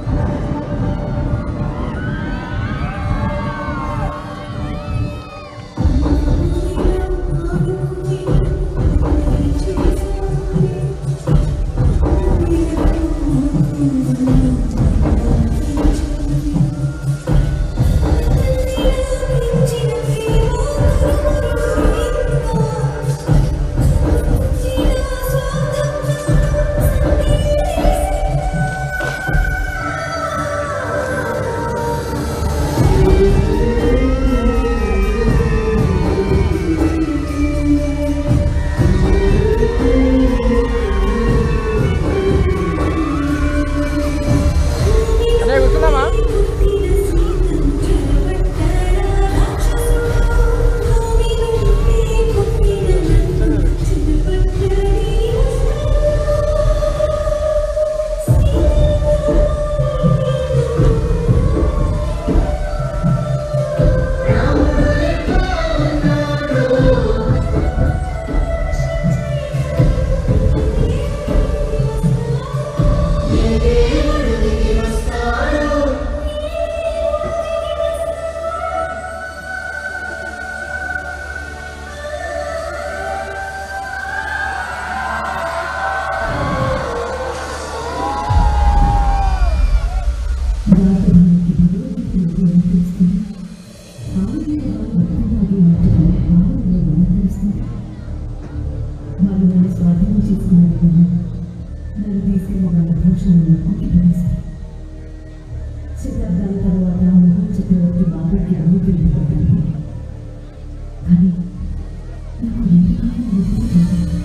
వాళ్ళు నన్ను స్వాధీనం చేసుకున్నారు నన్ను తీసుకెళ్ళి వాళ్ళ భూషణను కొట్టిపడేశారు శతాబ్దాల తర్వాత మొహం చక్రవర్తి బాబుకి అన్ని పెరిగిపోతాయి కానీ నాకు ఎందుకో వదిలిపోయింది.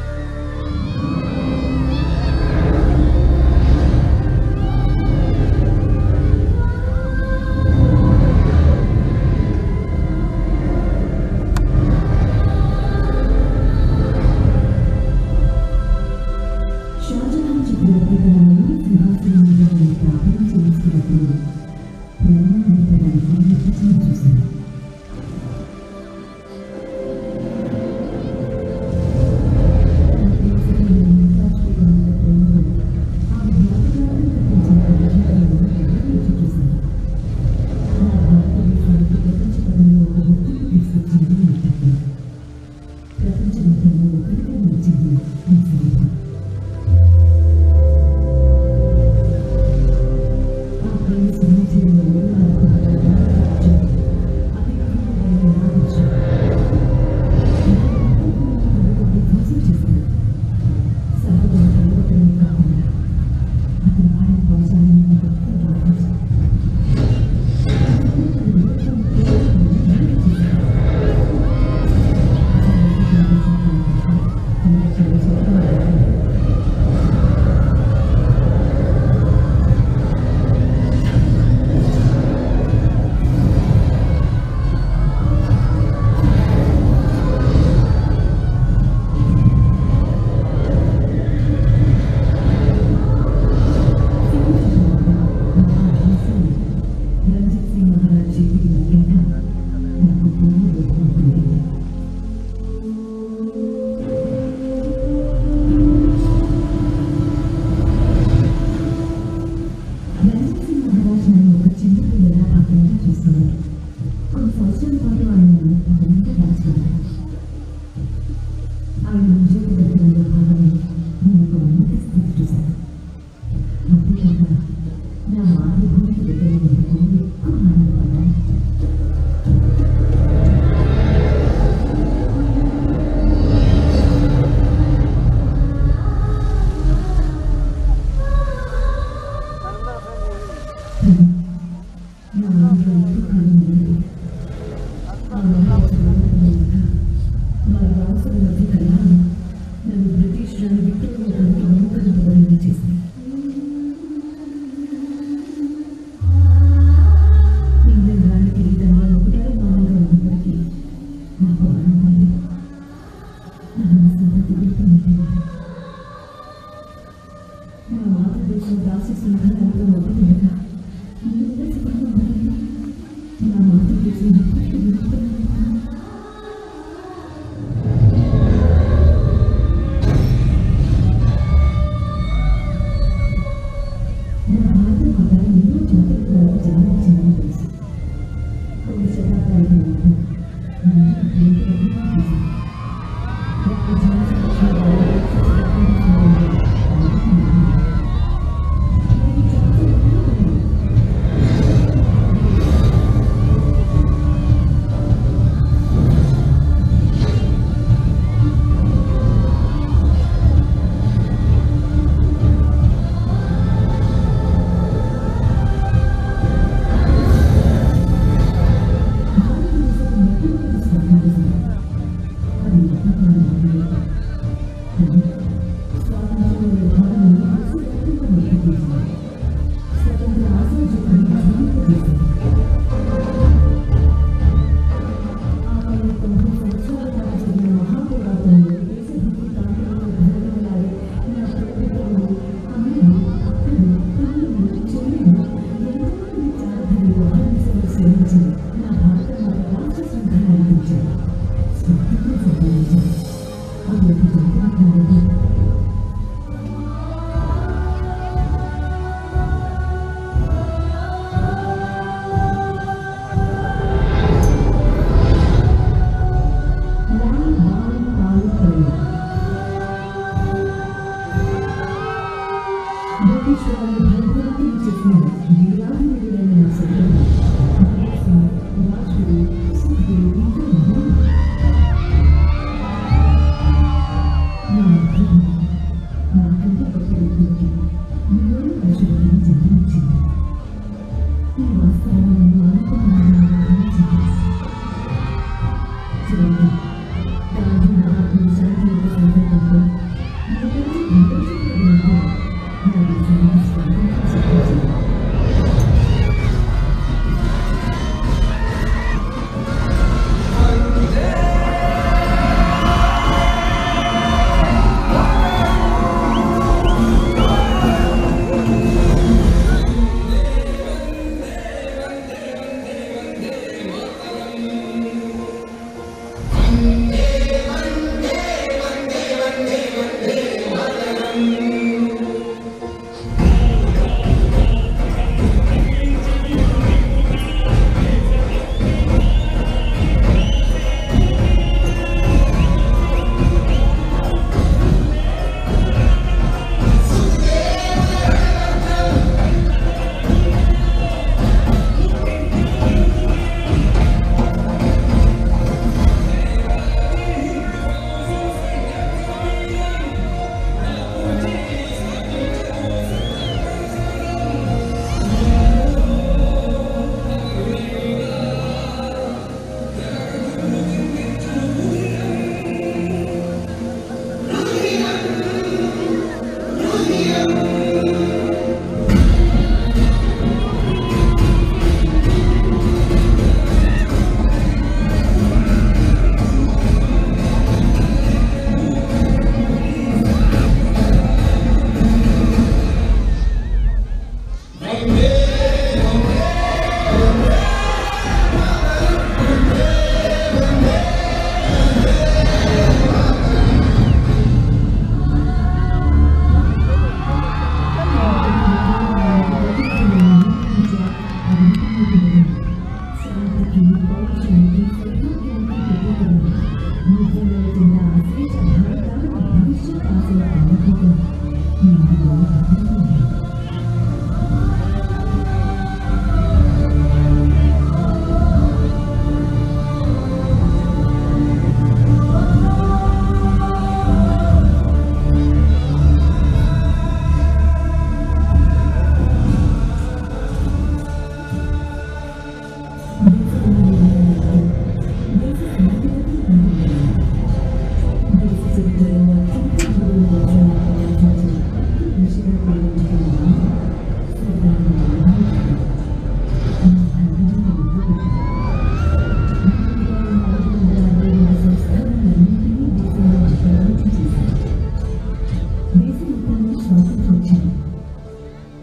షాజహాన్ చక్రవర్తి తన మూడు సింహాసనం మీద నన్ను ప్రార్థన చేస్తున్నప్పుడు ప్రేమ నింపడానికి నిర్వచనం చూశాను ప్రపంచంలో ఒకటిగా నిలిచింది ఈ సంగీతం రంజిత్ సింగ్ మహారాజ్ చేతికి లగ్గాక నాకు పూర్ణ రూపం కలిగింది రంజిత్ సింగ్ మహారాజ్ నన్ను ఒక చిన్న పిల్లలా భద్రంగా చూస్తున్నారు కొన్ని సంవత్సరాల పాటు ఆయన నన్ను భద్రంగా దాచుకున్నారు ఆయన ఉద్యోగ దర్శనంలో భాగంగా నేను ఒక ఉన్నత స్థితి చూశాను అంతేకాక నా మాతృభూమికి దగ్గరైనందుకు ఎక్కువ ఆనందపడ్డాను నా ఇంట్లో ఎక్కువ కాలం ఉండలేదు ఆ మహాత్ముడు వారి వారసుల మధ్య కలహాలు నన్ను బ్రిటిష్ రాణి విక్టోరియా గారికి నౌకరింపబడేలా చేసింది ఆశిస్తున్న ఎంతో మొదటిగా నేను సుఖంగా ఉండాలని నా మాట చేసి నా మాతృ మాట ఎన్నో జాతకాలకు జన్మించాలని తెలుసు కొన్ని శతాబ్దాల ముందు నేను ప్రేమగా చేశాను ఒక్క జీవితం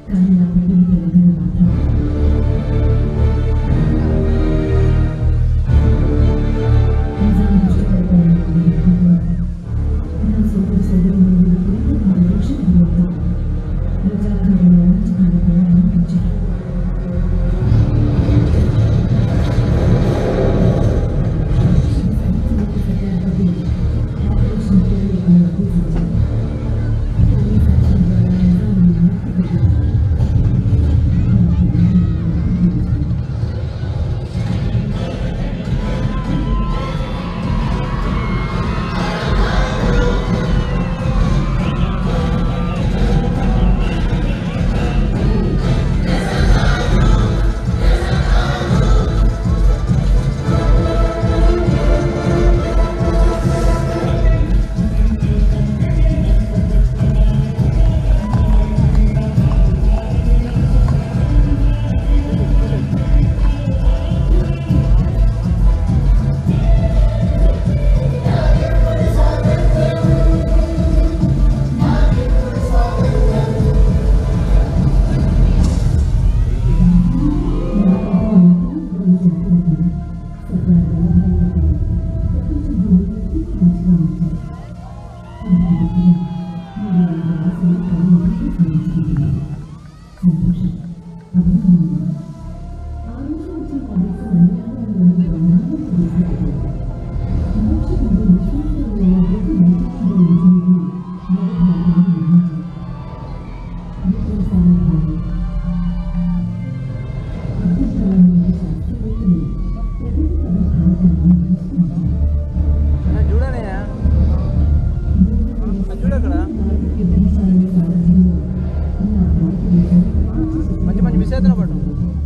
కానీ నా పుట్టిన తెలంగాణ మాత్రం నిజాన్ని ఇష్టపడతానని నేను అనుకుంటున్నాను. నా సొంత సోదరులు ఉన్నప్పుడు నా లక్ష్యం పూర్వకం ప్రజాకరణ మంచి కార్యక్రమాన్ని పెంచారు మంచి మంచి మిస్ అవుతున్నా పట్టు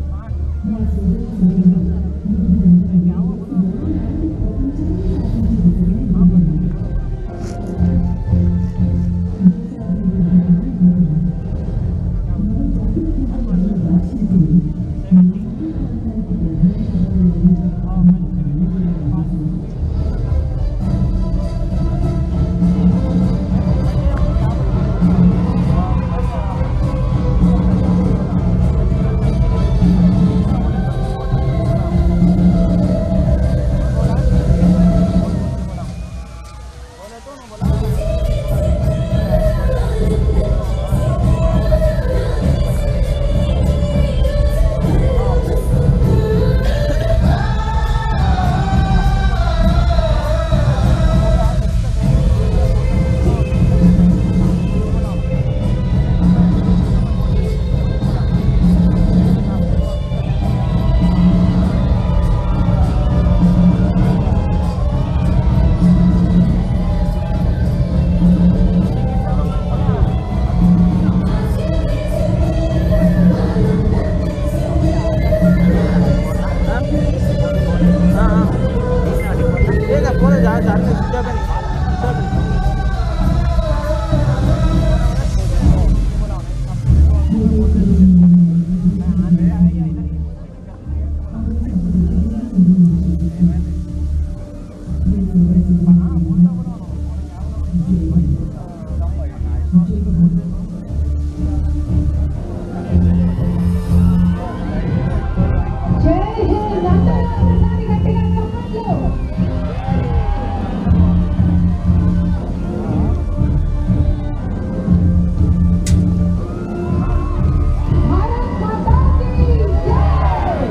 జై హింద్ అందరూ ఒకసారి గట్టిగా చప్పట్లు. భారత్ మాతా కీ జై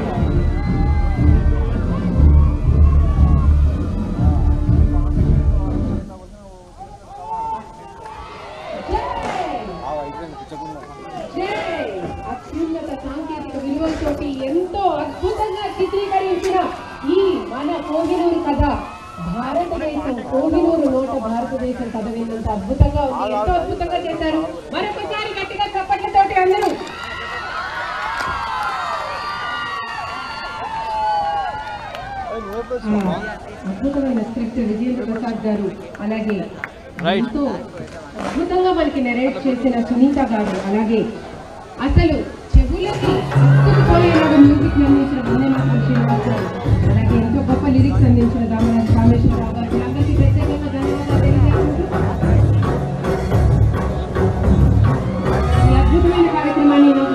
జై అత్యున్నత సాంకేతిక విలువలతోటి ఎంతో అద్భుతంగా చిత్రీకరించిన ఈ మన కోహినూరు కథ భారతదేశం కోహినూరు నోట భారతదేశం కథ విన్నంత అద్భుతంగా ఉంది ఎంతో అద్భుతంగా చేశారు మరొకసారి గట్టిగా చప్పట్లతోటి అందరూ ఆ, అద్భుతమైన స్క్రిప్ట్ విజయేంద్ర ప్రసాద్ గారు అలాగే ఎంతో అద్భుతంగా మనకి నెరేట్ చేసిన సునీత గారు అలాగే అసలు చెవులకి అత్తుకుపోయేలాగా మ్యూజిక్ అందించిన వందనాథం శ్రీనివాస్ గారు అలాగే ఎంతో గొప్ప లిరిక్స్ అందించిన రామరాజు కామేశ్వరరావు గారు వీళ్ళందరికీ ప్రత్యేకంగా ధన్యవాదాలు తెలియజేస్తున్నాను ఈ అద్భుతమైన కార్యక్రమాన్ని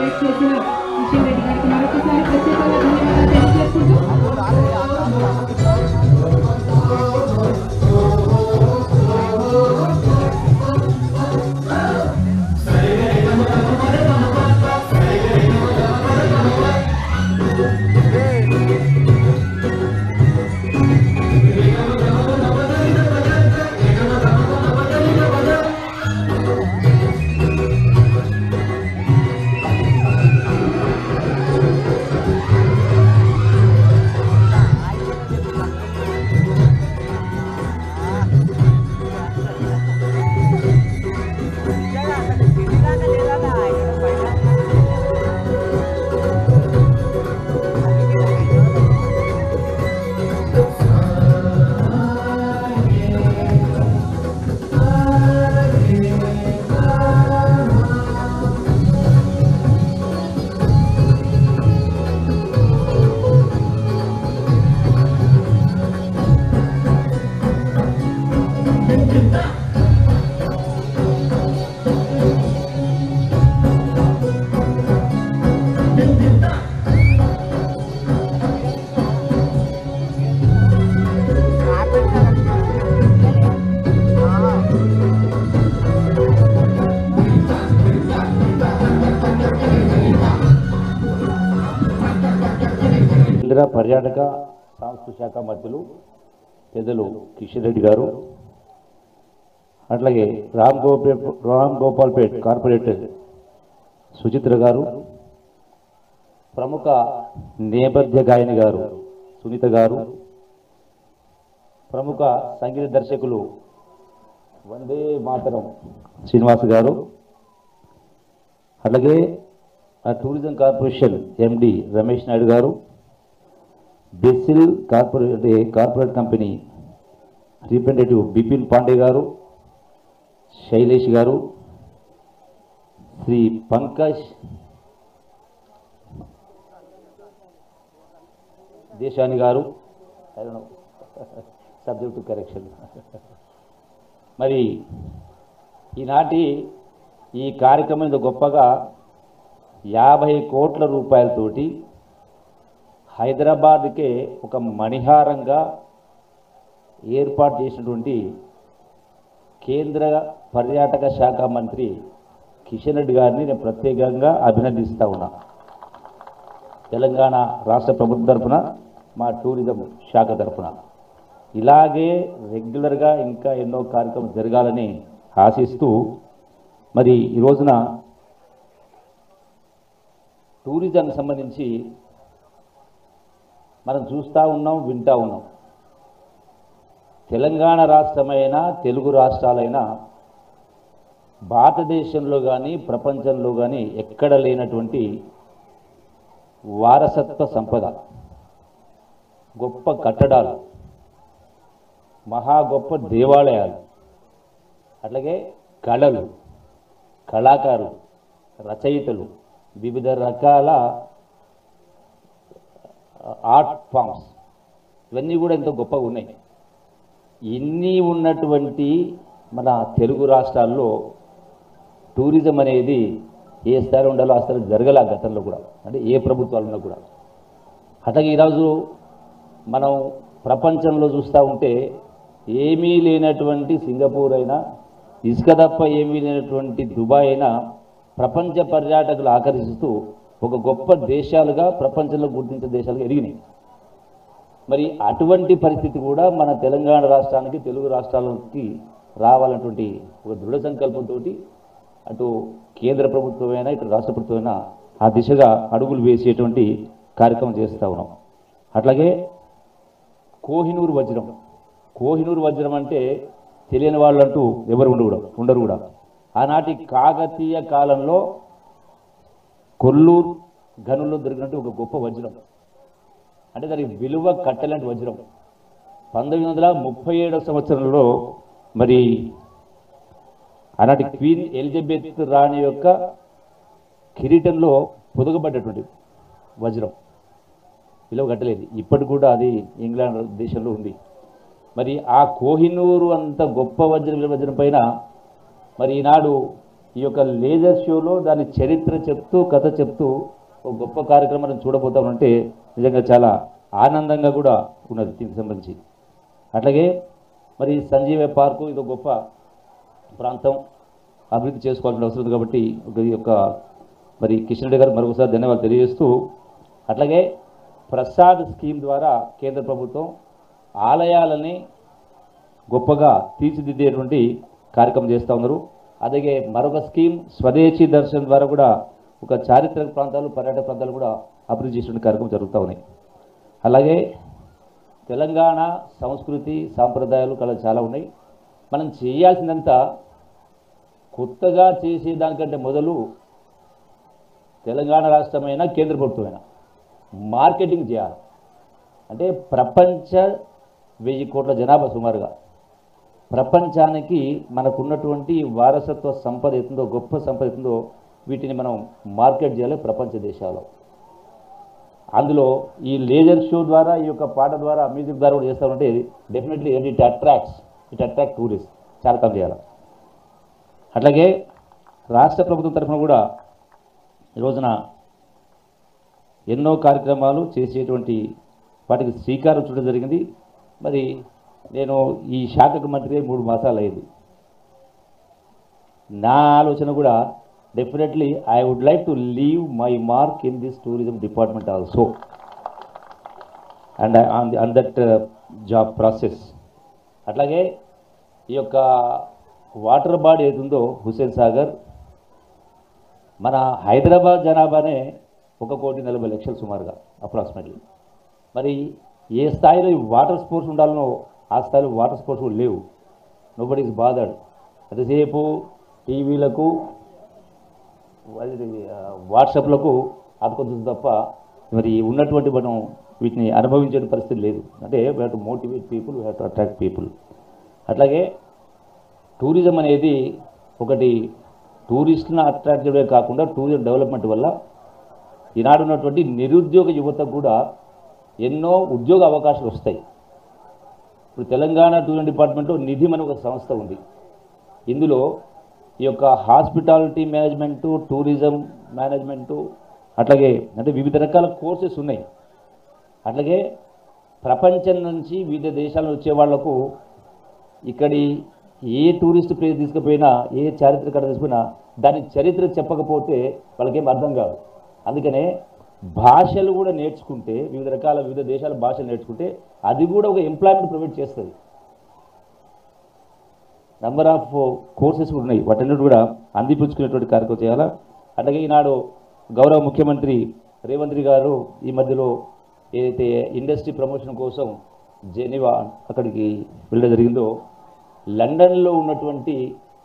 కేంద్ర పర్యాటక సాంస్కృతిక శాఖ మంత్రులు పెద్దలు కిషన్ రెడ్డి గారు అట్లాగే రామ్ గోపే రామ్ గోపాల్పేట్ కార్పొరేటర్ సుచిత్ర గారు ప్రముఖ నేపథ్య గాయని గారు సునీత గారు ప్రముఖ సంగీత దర్శకులు వందే మాతరం శ్రీనివాస్ గారు అట్లాగే ఆ tourism corporation MD Ramesh Naidu గారు BECIL corporate corporate company representative Bipin Pandey గారు శైలేష్ గారు శ్రీ పంకజ్ దేశాని గారు సబ్జెక్టు కరెక్షన్ మరి ఈనాటి ఈ కార్యక్రమం ఇంత గొప్పగా యాభై కోట్ల రూపాయలతోటి హైదరాబాద్కే ఒక మణిహారంగా ఏర్పాటు చేసినటువంటి కేంద్ర పర్యాటక శాఖ మంత్రి కిషన్ రెడ్డి గారిని నేను ప్రత్యేకంగా అభినందిస్తా ఉన్నా తెలంగాణ రాష్ట్ర ప్రభుత్వం తరఫున మా టూరిజం శాఖ తరఫున ఇలాగే రెగ్యులర్గా ఇంకా ఎన్నో కార్యక్రమాలు జరగాలని ఆశిస్తూ మరి ఈ రోజున టూరిజంకి సంబంధించి మనం చూస్తూ ఉన్నాం వింటా ఉన్నాం తెలంగాణ రాష్ట్రమైనా తెలుగు రాష్ట్రాలైనా భారతదేశంలో కానీ ప్రపంచంలో కానీ ఎక్కడ లేనటువంటి వారసత్వ సంపద గొప్ప కట్టడాలు మహా గొప్ప దేవాలయాలు అట్లాగే కళలు కళాకారులు రచయితలు వివిధ రకాల ఆర్ట్ ఫామ్స్ ఇవన్నీ కూడా ఎంతో గొప్పగా ఉన్నాయి ఇన్ని ఉన్నటువంటి మన తెలుగు రాష్ట్రాల్లో టూరిజం అనేది ఏ స్థాయిలో ఉండాలో ఆ స్థాయిలో జరగలే ఆ గతంలో కూడా అంటే ఏ ప్రభుత్వాలున్నా కూడా అట్లాగే ఈరోజు మనం ప్రపంచంలో చూస్తూ ఉంటే ఏమీ లేనటువంటి సింగపూర్ అయినా ఇసుక తప్ప ఏమీ లేనటువంటి దుబాయ్ అయినా ప్రపంచ పర్యాటకులు ఆకర్షిస్తూ ఒక గొప్ప దేశాలుగా ప్రపంచంలో గుర్తించే దేశాలుగా ఎదిగినాయి మరి అటువంటి పరిస్థితి కూడా మన తెలంగాణ రాష్ట్రానికి తెలుగు రాష్ట్రాలకి రావాలన్నటువంటి ఒక దృఢ సంకల్పంతో అటు కేంద్ర ప్రభుత్వమైనా ఇటు రాష్ట్ర ప్రభుత్వమైనా ఆ దిశగా అడుగులు వేసేటువంటి కార్యక్రమం చేస్తూ ఉన్నాం అట్లాగే కోహినూరు వజ్రం కోహినూరు వజ్రం అంటే తెలియని వాళ్ళంటూ ఎవరు ఉండరు కూడా ఉండరు కూడా ఆనాటి కాకతీయ కాలంలో కొల్లూరు గనుల్లో దొరికినట్టు ఒక గొప్ప వజ్రం అంటే దానికి విలువ కట్టలేని వజ్రం పంతొమ్మిది వందల ముప్పై ఏడవ సంవత్సరంలో మరి ఆనాటి క్వీన్ ఎలిజబెత్ రాణి యొక్క కిరీటంలో పొదగబడ్డటువంటి వజ్రం విలువ కట్టలేదు ఇప్పటికి కూడా అది ఇంగ్లాండ్ దేశంలో ఉంది మరి ఆ కోహినూరు అంత గొప్ప వజ్రం విలువ వజ్రం పైన మరి ఈనాడు ఈ యొక్క లేజర్ షోలో దాని చరిత్ర చెప్తూ కథ చెప్తూ ఒక గొప్ప కార్యక్రమాన్ని చూడబోతామంటే నిజంగా చాలా ఆనందంగా కూడా ఉన్నది దీనికి సంబంధించి అట్లాగే మరి సంజీవ పార్కు ఇది ఒక గొప్ప ప్రాంతం అభివృద్ధి చేసుకోవాల్సిన అవసరం ఉంది కాబట్టి ఒక ఈ యొక్క మరి కిషన్ రెడ్డి గారు మరొకసారి ధన్యవాదాలు తెలియజేస్తూ అట్లాగే ప్రసాద్ స్కీమ్ ద్వారా కేంద్ర ప్రభుత్వం ఆలయాలని గొప్పగా తీర్చిదిద్దేటువంటి కార్యక్రమం చేస్తూ ఉన్నారు అలాగే మరొక స్కీమ్ స్వదేశీ దర్శన్ ద్వారా కూడా ఒక చారిత్రక ప్రాంతాలు పర్యాటక ప్రాంతాలు కూడా అభివృద్ధి చేసిన కార్యక్రమం జరుగుతూ ఉన్నాయి అలాగే తెలంగాణ సంస్కృతి సాంప్రదాయాలు కళ చాలా ఉన్నాయి మనం చేయాల్సిందంతా కొత్తగా చేసే దానికంటే మొదలు తెలంగాణ రాష్ట్రమైనా కేంద్ర ప్రభుత్వమైనా మార్కెటింగ్ చేయాలి అంటే ప్రపంచ వెయ్యి కోట్ల జనాభా సుమారుగా ప్రపంచానికి మనకున్నటువంటి వారసత్వ సంపద ఎత్తుందో గొప్ప సంపద ఎత్తుందో వీటిని మనం మార్కెట్ చేయాలి ప్రపంచ దేశాల్లో అందులో ఈ లేజర్ షో ద్వారా ఈ యొక్క పాట ద్వారా మ్యూజిక్ ద్వారా కూడా చేస్తామంటే definitely it attracts it attract tourist చాలా కమ్ చేయాలి అట్లాగే రాష్ట్ర ప్రభుత్వం తరఫున కూడా ఈ రోజున ఎన్నో కార్యక్రమాలు చేసేటువంటి వాటికి శ్రీకారం చుట్టడం జరిగింది మరి నేను ఈ శాఖకు మంత్రి అయి మూడు మాసాలు అయింది నా ఆలోచన కూడా definitely I would like to leave my mark in this tourism department also and on the on that job process అట్లాగే ఈ యొక్క వాటర్ బాడీ ఏదుందో హుస్సేన్ సాగర్ మన హైదరాబాద్ జనాభానే ఒక కోటి నలభై లక్షలు సుమారుగా అప్రాక్సిమేట్లీ మరి ఏ స్థాయిలో ఈ వాటర్ స్పోర్ట్స్ ఉండాలనో ఆ స్థాయిలో వాటర్ స్పోర్ట్స్ కూడా లేవు నోబడి ఇస్ బాదర్డ్ ఎంతసేపు టీవీలకు వాట్సాప్లకు అతుకొద్దు తప్ప మరి ఉన్నటువంటి మనం వీటిని అనుభవించే పరిస్థితి లేదు అంటే we have to motivate people we have to attract people అట్లాగే టూరిజం అనేది ఒకటి టూరిస్ట్ని అట్రాక్ట్ చేయడమే కాకుండా టూరిజం డెవలప్మెంట్ వల్ల ఈనాడు ఉన్నటువంటి నిరుద్యోగ యువతకు కూడా ఎన్నో ఉద్యోగ అవకాశాలు వస్తాయి ఇప్పుడు తెలంగాణ టూరిజం డిపార్ట్మెంట్లో నిధి అని ఒక సంస్థ ఉంది ఇందులో ఈ యొక్క హాస్పిటాలిటీ మేనేజ్మెంటు టూరిజం మేనేజ్మెంటు అట్లాగే అంటే వివిధ రకాల కోర్సెస్ ఉన్నాయి అట్లాగే ప్రపంచం నుంచి వివిధ దేశాల నుంచి వచ్చే వాళ్లకు ఇక్కడి ఏ టూరిస్ట్ ప్లేస్ తీసుకుపోయినా ఏ చారిత్రక కథ తీసుకుపోయినా దాని చరిత్ర చెప్పకపోతే వాళ్ళకేం అర్థం కాదు అందుకనే భాషలు కూడా నేర్చుకుంటే వివిధ రకాల వివిధ దేశాల భాషలు నేర్చుకుంటే అది కూడా ఒక ఎంప్లాయ్మెంట్ ప్రొవైడ్ చేస్తుంది నెంబర్ ఆఫ్ కోర్సెస్ కూడా ఉన్నాయి వాటన్నిటి కూడా అందిపుచ్చుకునేటువంటి కార్యక్రమం చేయాలా అట్లాగే ఈనాడు గౌరవ ముఖ్యమంత్రి రేవంత్ రెడ్డి గారు ఈ మధ్యలో ఏదైతే ఇండస్ట్రీ ప్రమోషన్ కోసం జెనీవా అక్కడికి వెళ్ళడం జరిగిందో లండన్లో ఉన్నటువంటి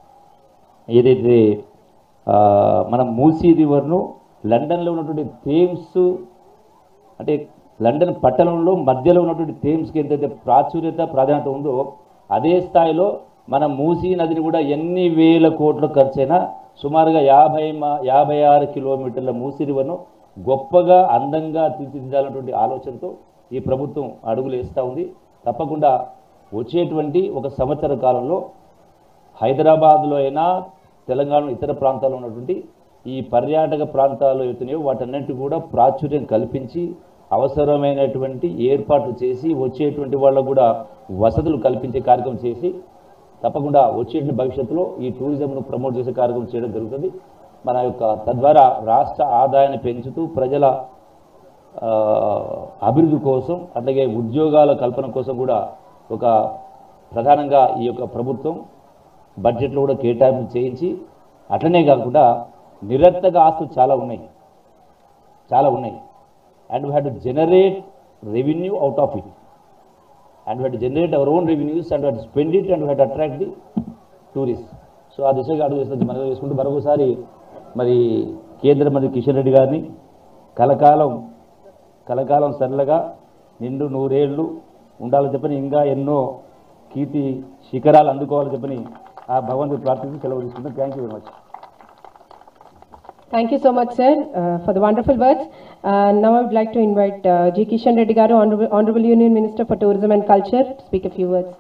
ఏదైతే ఆ, మన మూసీ రివర్ను లండన్లో ఉన్నటువంటి థేమ్స్ అంటే లండన్ పట్టణంలో మధ్యలో ఉన్నటువంటి థేమ్స్కి ఎంతైతే ప్రాచుర్యత ప్రాధాన్యత ఉందో అదే స్థాయిలో మన మూసీ నదిని కూడా ఎన్ని వేల కోట్ల ఖర్చైనా సుమారుగా యాభై మా యాభై ఆరు కిలోమీటర్ల మూసీ రివర్ను గొప్పగా అందంగా తీర్చిదిద్దాలన్నటువంటి ఆలోచనతో ఈ ప్రభుత్వం అడుగులు వేస్తూ ఉంది తప్పకుండా వచ్చేటువంటి ఒక సంవత్సర కాలంలో హైదరాబాద్లో అయినా తెలంగాణ ఇతర ప్రాంతాల్లో ఉన్నటువంటి ఈ పర్యాటక ప్రాంతాలు అవుతున్నాయో వాటన్నిటి కూడా ప్రాచుర్యం కల్పించి అవసరమైనటువంటి ఏర్పాట్లు చేసి వచ్చేటువంటి వాళ్ళకు కూడా వసతులు కల్పించే కార్యక్రమం చేసి తప్పకుండా వచ్చేటువంటి భవిష్యత్తులో ఈ టూరిజంను ప్రమోట్ చేసే కార్యక్రమం చేయడం జరుగుతుంది మన యొక్క తద్వారా రాష్ట్ర ఆదాయాన్ని పెంచుతూ ప్రజల ఆ, అభివృద్ధి కోసం అట్లాగే ఉద్యోగాల కల్పన కోసం కూడా ఒక ప్రధానంగా ఈ యొక్క ప్రభుత్వం బడ్జెట్లో కూడా కేటాయింపు చేయించి అట్లనే కాకుండా నిరర్థక ఆస్తులు చాలా ఉన్నాయి చాలా ఉన్నాయి and we have to generate revenue out of it and we have to generate our own revenues and have to spend it and have to attract the tourist so ఆ దిశగా అడుగు వేస్తుంది మనం చేసుకుంటూ మరొకసారి మరి కేంద్ర మంత్రి కిషన్ రెడ్డి గారిని కలకాలం కలకాలం సరళగా నిండు నూరేళ్ళు ఉండాలని చెప్పని ఇంకా ఎన్నో కీర్తి శిఖరాలు అందుకోవాలని చెప్పని ఆ భగవంతుడు ప్రార్థించి సెలవు తీసుకుంటాం thank you very much Thank you so much, sir, uh, for the wonderful words. Uh, now I would like to invite uh, G. Kishan Reddy Garu, Honorable, Honorable Union Minister for Tourism and Culture, to speak a few words.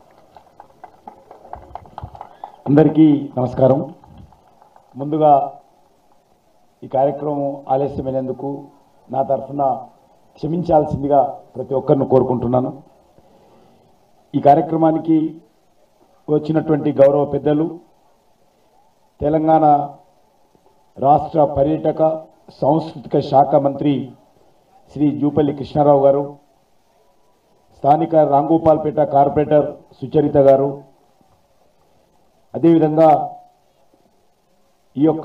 అందరికీ నమస్కారం ముందుగా ఈ కార్యక్రమం ఆలస్యమైనందుకు నా తరఫున క్షమించాల్సిందిగా ప్రతి ఒక్కరిని కోరుకుంటున్నాను ఈ కార్యక్రమానికి వచ్చినటువంటి గౌరవ పెద్దలు తెలంగాణ రాష్ట్ర పర్యాటక సాంస్కృతిక శాఖ మంత్రి శ్రీ జూపల్లి కృష్ణారావు గారు స్థానిక రాంగోపాల్పేట కార్పొరేటర్ సుచరిత గారు అదేవిధంగా ఈ యొక్క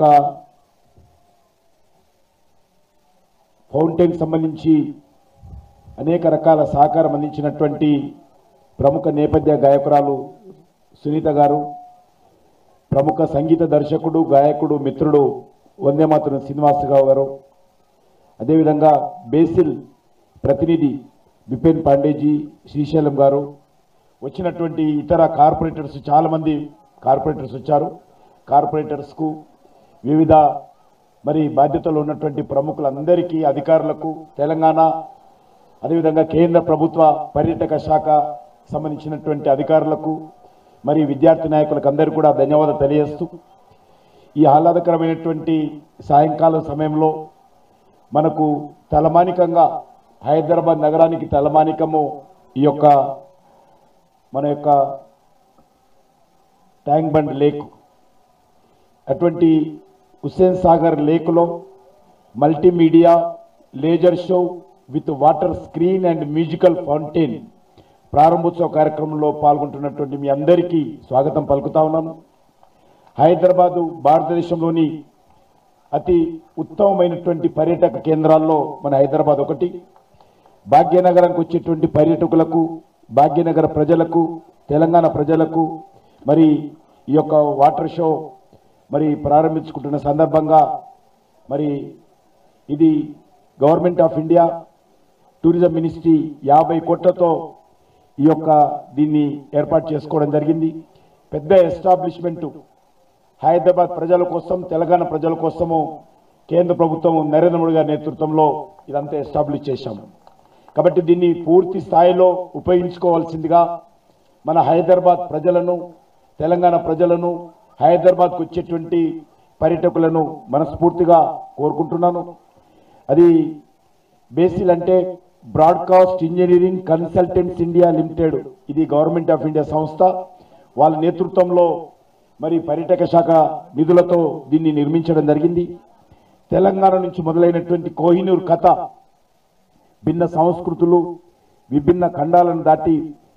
ఫౌంటైన్ సంబంధించి అనేక రకాల సహకారం అందించినటువంటి ప్రముఖ నేపథ్య గాయకురాలు సునీత గారు ప్రముఖ సంగీత దర్శకుడు గాయకుడు మిత్రుడు వందేమాతరం శ్రీనివాసరావు గారు అదేవిధంగా బేసిల్ ప్రతినిధి బిపిన్ పాండేజీ శ్రీశైలం గారు వచ్చినటువంటి ఇతర కార్పొరేటర్స్ చాలామంది కార్పొరేటర్స్ వచ్చారు కార్పొరేటర్స్కు వివిధ మరి బాధ్యతలు ఉన్నటువంటి ప్రముఖులందరికీ అధికారులకు తెలంగాణ అదేవిధంగా కేంద్ర ప్రభుత్వ పర్యాటక శాఖ సంబంధించినటువంటి అధికారులకు మరి విద్యార్థి నాయకులకు అందరికీ కూడా ధన్యవాదాలు తెలియజేస్తూ ఈ ఆహ్లాదకరమైనటువంటి సాయంకాలం సమయంలో మనకు తలమానికంగా హైదరాబాద్ నగరానికి తలమానికము ఈ యొక్క మన యొక్క ట్యాంక్ బండ్ లేక్ అటువంటి హుస్సేన్ సాగర్ లేక్లో multimedia laser show with water screen and musical fountain ప్రారంభోత్సవ కార్యక్రమంలో పాల్గొంటున్నటువంటి మీ అందరికీ స్వాగతం పలుకుతా ఉన్నాను హైదరాబాదు భారతదేశంలోని అతి ఉత్తమమైనటువంటి పర్యాటక కేంద్రాల్లో మన హైదరాబాద్ ఒకటి భాగ్యనగరానికి వచ్చేటువంటి పర్యాటకులకు భాగ్యనగర ప్రజలకు తెలంగాణ ప్రజలకు మరి ఈ యొక్క వాటర్ షో మరి ప్రారంభించుకుంటున్న సందర్భంగా మరి ఇది government of India tourism ministry యాభై కోట్లతో ఈ యొక్క దీన్ని ఏర్పాటు చేసుకోవడం జరిగింది పెద్ద ఎస్టాబ్లిష్మెంట్ హైదరాబాద్ ప్రజల కోసం తెలంగాణ ప్రజల కోసము కేంద్ర ప్రభుత్వం నరేంద్ర మోడీ గారి నేతృత్వంలో ఇదంతా ఎస్టాబ్లిష్ చేశాము కాబట్టి దీన్ని పూర్తి స్థాయిలో ఉపయోగించుకోవాల్సిందిగా మన హైదరాబాద్ ప్రజలను తెలంగాణ ప్రజలను హైదరాబాద్కు వచ్చేటువంటి పర్యాటకులను మనస్ఫూర్తిగా కోరుకుంటున్నాను అది బేసిల్ అంటే broadcast engineering consultants India limited ఇది గవర్నమెంట్ ఆఫ్ ఇండియా సంస్థ వాళ్ళ నేతృత్వంలో మరి పర్యాటక శాఖ నిధులతో దీన్ని నిర్మించడం జరిగింది తెలంగాణ నుంచి మొదలైనటువంటి కోహినూర్ కథ భిన్న సంస్కృతులు విభిన్న ఖండాలను దాటి